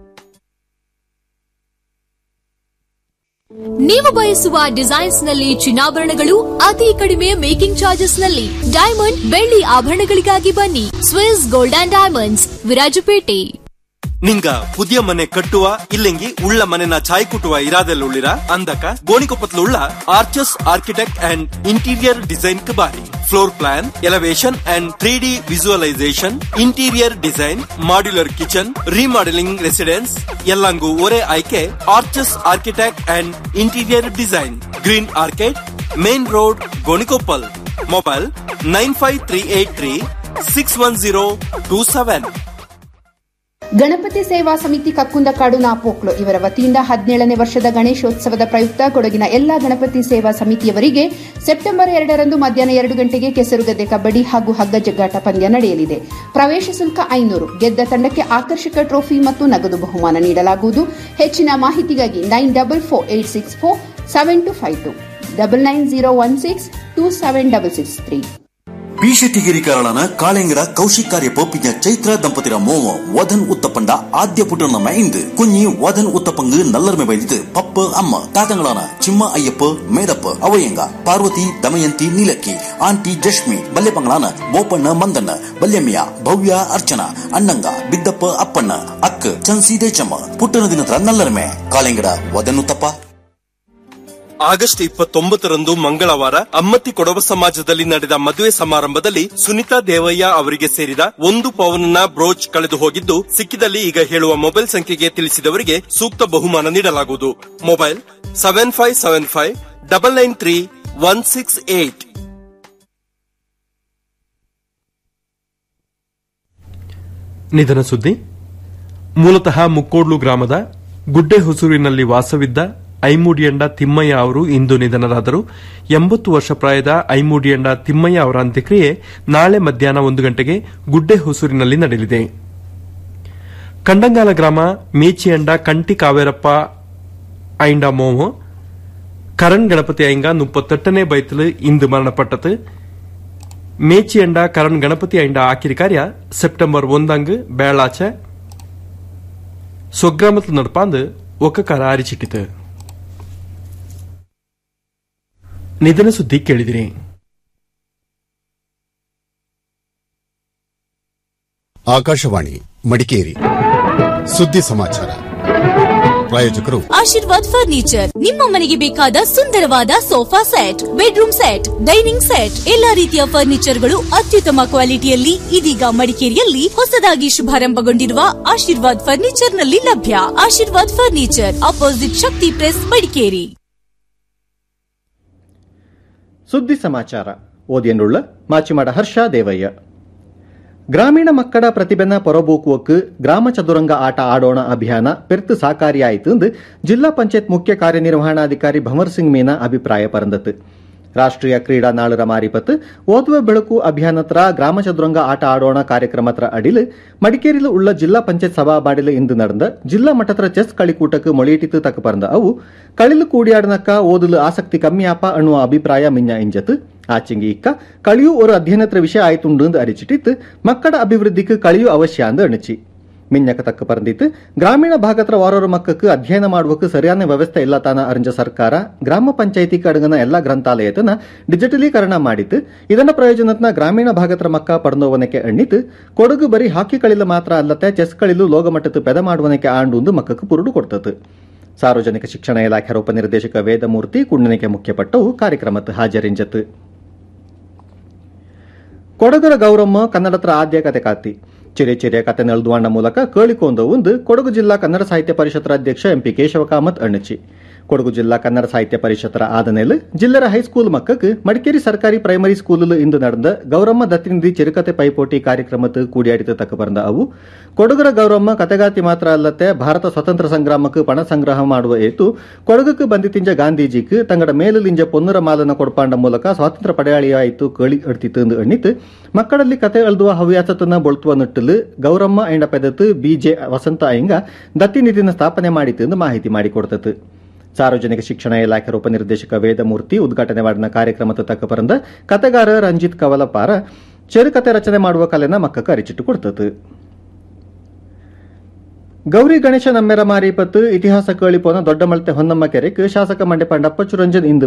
ನೀವು ಬಯಸುವ ಡಿಸೈನ್ಸ್ ನಲ್ಲಿ ಚಿನ್ನಾಭರಣಗಳು ಅತಿ ಕಡಿಮೆ ಮೇಕಿಂಗ್ ಚಾರ್ಜಸ್ ನಲ್ಲಿ ಡೈಮಂಡ್ ಬೆಳ್ಳಿ ಆಭರಣಗಳಿಗಾಗಿ ಬನ್ನಿ Swiss gold and diamonds Virajpete ನಿಂಗ ಪುದಿಯ ಮನೆ ಕಟ್ಟುವ ಇಲ್ಲೆಂಗಿ ಉಳ್ಳ ಮನೆನ ಚಾಯ್ ಕುಟುವ ಇರಾದೆಲ್ಲ ಉಳ್ಳಿರ ಅಂದಕ ಗೋಣಿಕೊಪ್ಪತ್ಲು ಉಳ್ಳ arches architect and interior design ಕ ಬಾರಿ floor plan elevation and three D visualisation interior design modular kitchen remodelling residence ಎಲ್ಲಂಗೂ ಒರೇ ಆಯ್ಕೆ arches architect and interior design green arcade main road Gonikoppal mobile nine five three eight three six one zero two seven Ganapathi Seva Samiti ಕಕ್ಕುಂದಕಾಡು Napoklu ಇವರ ವತಿಯಿಂದ ಹದಿನೇಳನೇ ವರ್ಷದ ಗಣೇಶೋತ್ಸವದ ಪ್ರಯುಕ್ತ ಕೊಡಗಿನ ಎಲ್ಲಾ ಗಣಪತಿ ಸೇವಾ ಸಮಿತಿಯವರಿಗೆ ಸೆಪ್ಟೆಂಬರ್ ಎರಡರಂದು ಮಧ್ಯಾಹ್ನ ಎರಡು ಗಂಟೆಗೆ ಕೆಸರುಗದ್ದೆ ಕಬಡ್ಡಿ ಹಾಗೂ ಹಗ್ಗ ಜಗ್ಗಾಟ ಪಂದ್ಯ ನಡೆಯಲಿದೆ ಪ್ರವೇಶ ಶುಲ್ಕ ಐನೂರು ಗೆದ್ದ ತಂಡಕ್ಕೆ ಆಕರ್ಷಕ ಟ್ರೋಫಿ ಮತ್ತು ನಗದು ಬಹುಮಾನ ನೀಡಲಾಗುವುದು ಹೆಚ್ಚಿನ ಮಾಹಿತಿಗಾಗಿ nine double four eight six four seven two five two double nine zero one six two seven double six three ಭೀಷಟಿಗಿರಿಕರಳನ ಕಾಳೆಂಗರ ಕೌಶಿಕ್ ಕಾರ್ಯ ಪೋಪಿನ ಚೈತ್ರ ದಂಪತಿರ ಮೋವ ವದನ್ ಉತ್ತಪಂಡ ಆದ್ಯ ಪುಟನಮ್ಮ ಇಂದು ಕುഞ്ഞി ವದನ್ ಉತ್ತಪಂಗು ನಲ್ಲರ್ಮೆ ಬೈದಿದ್ದು ಪಪ್ಪ ಅಮ್ಮ ತಾತಂಗಳಾನ ಚಿಮ್ಮ ಅಯ್ಯಪ್ಪ ಮೇದಪ್ಪ ಅವಯಂಗ ಪಾರ್ವತಿ ದಮಯಂತಿ ನೀಲಕ್ಕಿ ಆಂಟಿ ಜಶ್ಮಿ ಬಲ್ಲೆಪಂಗಳಾನ ಬೋಪಣ್ಣ ಮಂದಣ್ಣ ಬಲ್ಯಮ್ಮಿಯ ಭವ್ಯ ಅರ್ಚನಾ ಅಣ್ಣಂಗ ಬಿದ್ದಪ್ಪ ಅಪ್ಪಣ್ಣ ಅಕ್ಕ ಚನ್ಸಿ ದೇಚಮ್ಮ ಪುಟ್ಟನ ದಿನದ ನಲ್ಲರ್ಮೆ ಕಾಳೆಂಗರ ವದನ್ ಉತ್ತಪ್ಪ ಆಗಸ್ಟ್ ಇಪ್ಪತ್ತೊಂಬತ್ತರಂದು ಮಂಗಳವಾರ ಅಮ್ಮತ್ತಿ ಕೊಡವ ಸಮಾಜದಲ್ಲಿ ನಡೆದ ಮದುವೆ ಸಮಾರಂಭದಲ್ಲಿ ಸುನಿತಾ ದೇವಯ್ಯ ಅವರಿಗೆ ಸೇರಿದ ಒಂದು ಪವನ್ನ ಬ್ರೋಚ್ ಕಳೆದು ಹೋಗಿದ್ದು ಸಿಕ್ಕಿದಲ್ಲಿ ಈಗ ಹೇಳುವ ಮೊಬೈಲ್ ಸಂಖ್ಯೆಗೆ ತಿಳಿಸಿದವರಿಗೆ ಸೂಕ್ತ ಬಹುಮಾನ ನೀಡಲಾಗುವುದು mobile seven five seven five double nine three one six eight ನಿಧನ ಸುದ್ದಿ ಮೂಲತಃ ಮುಕ್ಕೋಡ್ಲು ಗ್ರಾಮದ ಗುಡ್ಡೆ ಹೊಸೂರಿನಲ್ಲಿ ವಾಸವಿದ್ದ ಐಮೂಡಿಯಂಡ ತಿಮ್ಮಯ್ಯ ಅವರು ಇಂದು ನಿಧನರಾದರು ಎಂಬತ್ತು ವರ್ಷ ಪ್ರಾಯದ ಐಮೂಡಿಯಂಡ ತಿಮ್ಮಯ್ಯ ಅವರ ಅಂತ್ಯಕ್ರಿಯೆ ನಾಳೆ ಮಧ್ಯಾಹ್ನ ಒಂದು ಗಂಟೆಗೆ ಗುಡ್ಡೆ ಹೊಸೂರಿನಲ್ಲಿ ನಡೆಯಲಿದೆ ಕಂಡಂಗಾಲ ಗ್ರಾಮ ಮೇಚಿಯಂಡ ಕಂಟಿ ಕಾವೇರಪ್ಪ ಐಂಡ ಮೋಹ್ ಕರಣ್ ಗಣಪತಿ ಐಂಗ ಮುಪ್ಪತ್ತೆಟ್ಟನೇ ಬೈತಲು ಇಂದು ಮರಣಪಟ್ಟது ಮೇಚಿಯಂಡ ಕರಣ್ ಗಣಪತಿ ಐಂಡ ಆಕಿರಿ ಕಾರ್ಯ ಸೆಪ್ಟೆಂಬರ್ ಒಂದಂಗ್ ಬೇಳಾಚೆ ಸ್ವಗ್ರಾಮத்தில் நடப்பாந்து ಒಕ್ಕಕಾರ ಅರಿಚಿಟ್ಟಿತು ನಿಧನ ಸುದ್ದಿ ಕೇಳಿದಿರಿ ಆಕಾಶವಾಣಿ ಮಡಿಕೇರಿ ಸುದ್ದಿ ಸಮಾಚಾರ ಪ್ರಾಯೋಜಕರು ಆಶೀರ್ವಾದ್ ಫರ್ನಿಚರ್ ನಿಮ್ಮ ಮನೆಗೆ ಬೇಕಾದ ಸುಂದರವಾದ sofa set bedroom set dining set ಎಲ್ಲಾ ರೀತಿಯ ಫರ್ನಿಚರ್ಗಳು ಅತ್ಯುತ್ತಮ ಕ್ವಾಲಿಟಿಯಲ್ಲಿ ಇದೀಗ ಮಡಿಕೇರಿಯಲ್ಲಿ ಹೊಸದಾಗಿ ಶುಭಾರಂಭಗೊಂಡಿರುವ ಆಶೀರ್ವಾದ್ ಫರ್ನಿಚರ್ನಲ್ಲಿ ಲಭ್ಯ Ashirwad furniture opposite Shakti press Madikeri ಸುದ್ದಿ ಸಮಾಚಾರ ಓದಿಯನ್ನುಳ್ಳ ಮಾಚಿಮಾಡ ಹರ್ಷ ದೇವಯ್ಯ ಗ್ರಾಮೀಣ ಮಕ್ಕಳ ಪ್ರತಿಭೆನ ಪೊರಬೂಕುವಕ್ಕೆ ಗ್ರಾಮ ಚದುರಂಗ ಆಟ ಆಡೋಣ ಅಭಿಯಾನ ಪೆರ್ತು ಸಾಕಾರಿಯಾಯಿತು ಎಂದು ಜಿಲ್ಲಾ ಪಂಚಾಯತ್ ಮುಖ್ಯ ಕಾರ್ಯನಿರ್ವಹಣಾಧಿಕಾರಿ ಭಮರ್ ಸಿಂಗ್ ಮೀನಾ ಅಭಿಪ್ರಾಯ ಪರಂದತು ರಾಷ್ಟ್ರೀಯ ಕ್ರೀಡಾ ನಾಳರ ಮಾರಿಪತ್ತು ಓದುವ ಬೆಳಕು ಅಭಿಯಾನತ್ರ ಗ್ರಾಮ ಚದುರಂಗ ಆಟ ಆಡೋಣ ಕಾರ್ಯಕ್ರಮತ್ರ ಅಡಿಲು ಮಡಿಕೇರಿಲು ಉಳ್ಳ ಜಿಲ್ಲಾ ಪಂಚಾಯತ್ ಸಭಾಬಾಡಿಲು ಇಂದು ನಡೆದ ಜಿಲ್ಲಾ ಮಟ್ಟತ್ರ ಚೆಸ್ കളിക്കൂട്ടക്ക് മൊളിയിട്ടിത്ത് തക്ക് പറഞ്ഞ അವು കളിಲು കൂടിയാടുന്നക്ക ಓದಲು ಆಸಕ್ತಿ ಕಮ್ಮಿಯಾಪ ಅನ್ನುವ ಅಭಿಪ್ರಾಯ ಮಿಂಜ ಇಂಜತ್ ಆಚಿಂಗಿ ಇಕ್ಕ ಕಳಿಯು ஒரு ಅಧ್ಯಯನತ್ರ ವಿಷಯ ಆಯ್ತುಂಡು ಎಂದು ಅರಿಚಿಟ್ಟಿತ್ತು ಮಕ್ಕಳ ಅಭಿವೃದ್ಧಿக்கு ಕಳಿಯು ಅವಶ್ಯ ಅಂದು ಅಣಿಚಿ ಮಿಂಜಕ ತಕ್ಕ ಪರಂದಿತ್ತು ಗ್ರಾಮೀಣ ಭಾಗತ್ರ ವಾರೊರು ಮಕ್ಕಕ್ಕೆ ಅಧ್ಯಯನ ಮಾಡುವಕ್ಕೆ ಸರಿಯಾದ ವ್ಯವಸ್ಥೆ ಇಲ್ಲ ತಾನ ಅರಿಂಜ ಸರ್ಕಾರ ಗ್ರಾಮ ಪಂಚಾಯಿತಿ ಕಡಗನ ಎಲ್ಲಾ ಗ್ರಂಥಾಲಯತನ ಡಿಜಿಟಲೀಕರಣ ಮಾಡಿತ್ತು ಇದನ್ನ ಪ್ರಯೋಜನತ್ನ ಗ್ರಾಮೀಣ ಭಾಗತ್ರ ಮಕ್ಕ ಪಡೆದೋವನಕ್ಕೆ ಎಣ್ಣಿತು ಕೊಡಗು ಬರೀ ಹಾಕಿ ಕಳಿಲು ಮಾತ್ರ ಅಲ್ಲದೆ ಚೆಸ್ ಕಳಿಲು ಲೋಗಮಟ್ಟತ್ತು ಪೆದ ಮಾಡುವನಕ್ಕೆ ಆಂಡು ಮಕ್ಕಕ್ಕೆ ಪುರುಡು ಕೊಡ್ತತ್ತು ಸಾರ್ವಜನಿಕ ಶಿಕ್ಷಣ ಇಲಾಖೆ ಉಪನಿರ್ದೇಶಕ ವೇದಮೂರ್ತಿ ಕುಂಡನಿಕೆ ಮುಖ್ಯಪಟ್ಟವು ಕಾರ್ಯಕ್ರಮಕ್ಕೆ ಹಾಜರಿಂಜತ್ತು ಕೊಡಗರ ಗೌರಮ್ಮ ಕನ್ನಡತ್ರ ಆದ್ಯ ಕತೆ ಕಾತಿ ಚಿರೆ ಚಿರೆ ಕತೆ ನೆಲ್ದುವಾಂಡ ಮೂಲಕ ಕೇಳಿಕೊಂಡ ಒಂದು ಕೊಡಗು ಜಿಲ್ಲಾ ಕನ್ನಡ ಸಾಹಿತ್ಯ ಪರಿಷತ್ತರ ಅಧ್ಯಕ್ಷ ಎಂಪಿ ಕೇಶವ ಕಾಮತ್ ಅಣ್ಣಚಿ ಕೊಡಗು ಜಿಲ್ಲಾ ಕನ್ನಡ ಸಾಹಿತ್ಯ ಪರಿಷತ್ತರ ಆದನೇಲು ಜಿಲ್ಲೆರ ಹೈಸ್ಕೂಲ್ ಮಕ್ಕಕ್ಕೆ ಮಡಿಕೇರಿ ಸರ್ಕಾರಿ ಪ್ರೈಮರಿ ಸ್ಕೂಲ್ ಇಂದು ನಡೆದ ಗೌರಮ್ಮ ದತ್ತಿನಿಧಿ ಚಿರುಕತೆ ಪೈಪೋಟಿ ಕಾರ್ಯಕ್ರಮಕ್ಕೆ ಕೂಡಿಯಾಡಿತ ತಕ್ಕ ಬಂದ ಅವು ಕೊಡಗರ ಗೌರಮ್ಮ ಕತೆಗಾತಿ ಮಾತ್ರ ಅಲ್ಲದೆ ಭಾರತ ಸ್ವತಂತ್ರ ಸಂಗ್ರಾಮಕ್ಕೆ ಪಣ ಸಂಗ್ರಹ ಮಾಡುವ ಏತು ಕೊಡಗಕ್ಕೆ ಬಂದಿತ್ತಿಂಜ ಗಾಂಧೀಜಿക്ക് ತಂಗಡ ಮೇಲುಲಿಂಜ ಪೊನ್ನುರ ಮಾಲನ ಕೊಡ್ಪಾಂಡ ಮೂಲಕ ಸ್ವಾತಂತ್ರ್ಯ ಪಡೆಯಾಳಿಯಾಯಿತು ಕೇಳಿ ಎಡ್ತಿತ್ತು ಎಂದು ಎಣ್ಣಿತು ಮಕ್ಕಳಲ್ಲಿ ಕತೆ ಎಳ್ದುವ ಹವ್ಯಾಸತನ ಬೊಳ್ತುವ ನಿಟ್ಟಲು ಗೌರಮ್ಮ ಎಂಡ ಪೆದತ್ತು ಬಿಜೆ ವಸಂತ ಅಯ್ಯಂಗ ದತ್ತಿನಿಧಿನ ಸ್ಥಾಪನೆ ಮಾಡಿತು ಎಂದು ಮಾಹಿತಿ ಮಾಡಿಕೊಡ್ತತು ಸಾರ್ವಜನಿಕ ಶಿಕ್ಷಣ ಇಲಾಖೆ ಉಪನಿರ್ದೇಶಕ ವೇದಮೂರ್ತಿ ಉದ್ಘಾಟನೆ ಮಾಡಿದ ಕಾರ್ಯಕ್ರಮದ ತಕ್ಕ ಪರಂದ ಕತೆಗಾರ ರಂಜಿತ್ ಕವಲಪಾರ ಚೆರುಕತೆ ರಚನೆ ಮಾಡುವ ಕಲೆನ ಮಕ್ಕಕ್ಕೆ ಅರಿಚಿಟ್ಟು ಕೊಡ್ತತು ಗೌರಿ ಗಣೇಶ ನಮ್ಮೆರ ಮಾರಿಪತ್ತು ಇತಿಹಾಸ ಕೇಳಿಪೋನ ದೊಡ್ಡ ಮಳತೆ ಹೊನ್ನಮ್ಮ ಕೆರೆಕ್ ಶಾಸಕ ಮಂಡೆ ಪಂಡಪ್ಪ ಚುರಂಜನ್ ಇಂದು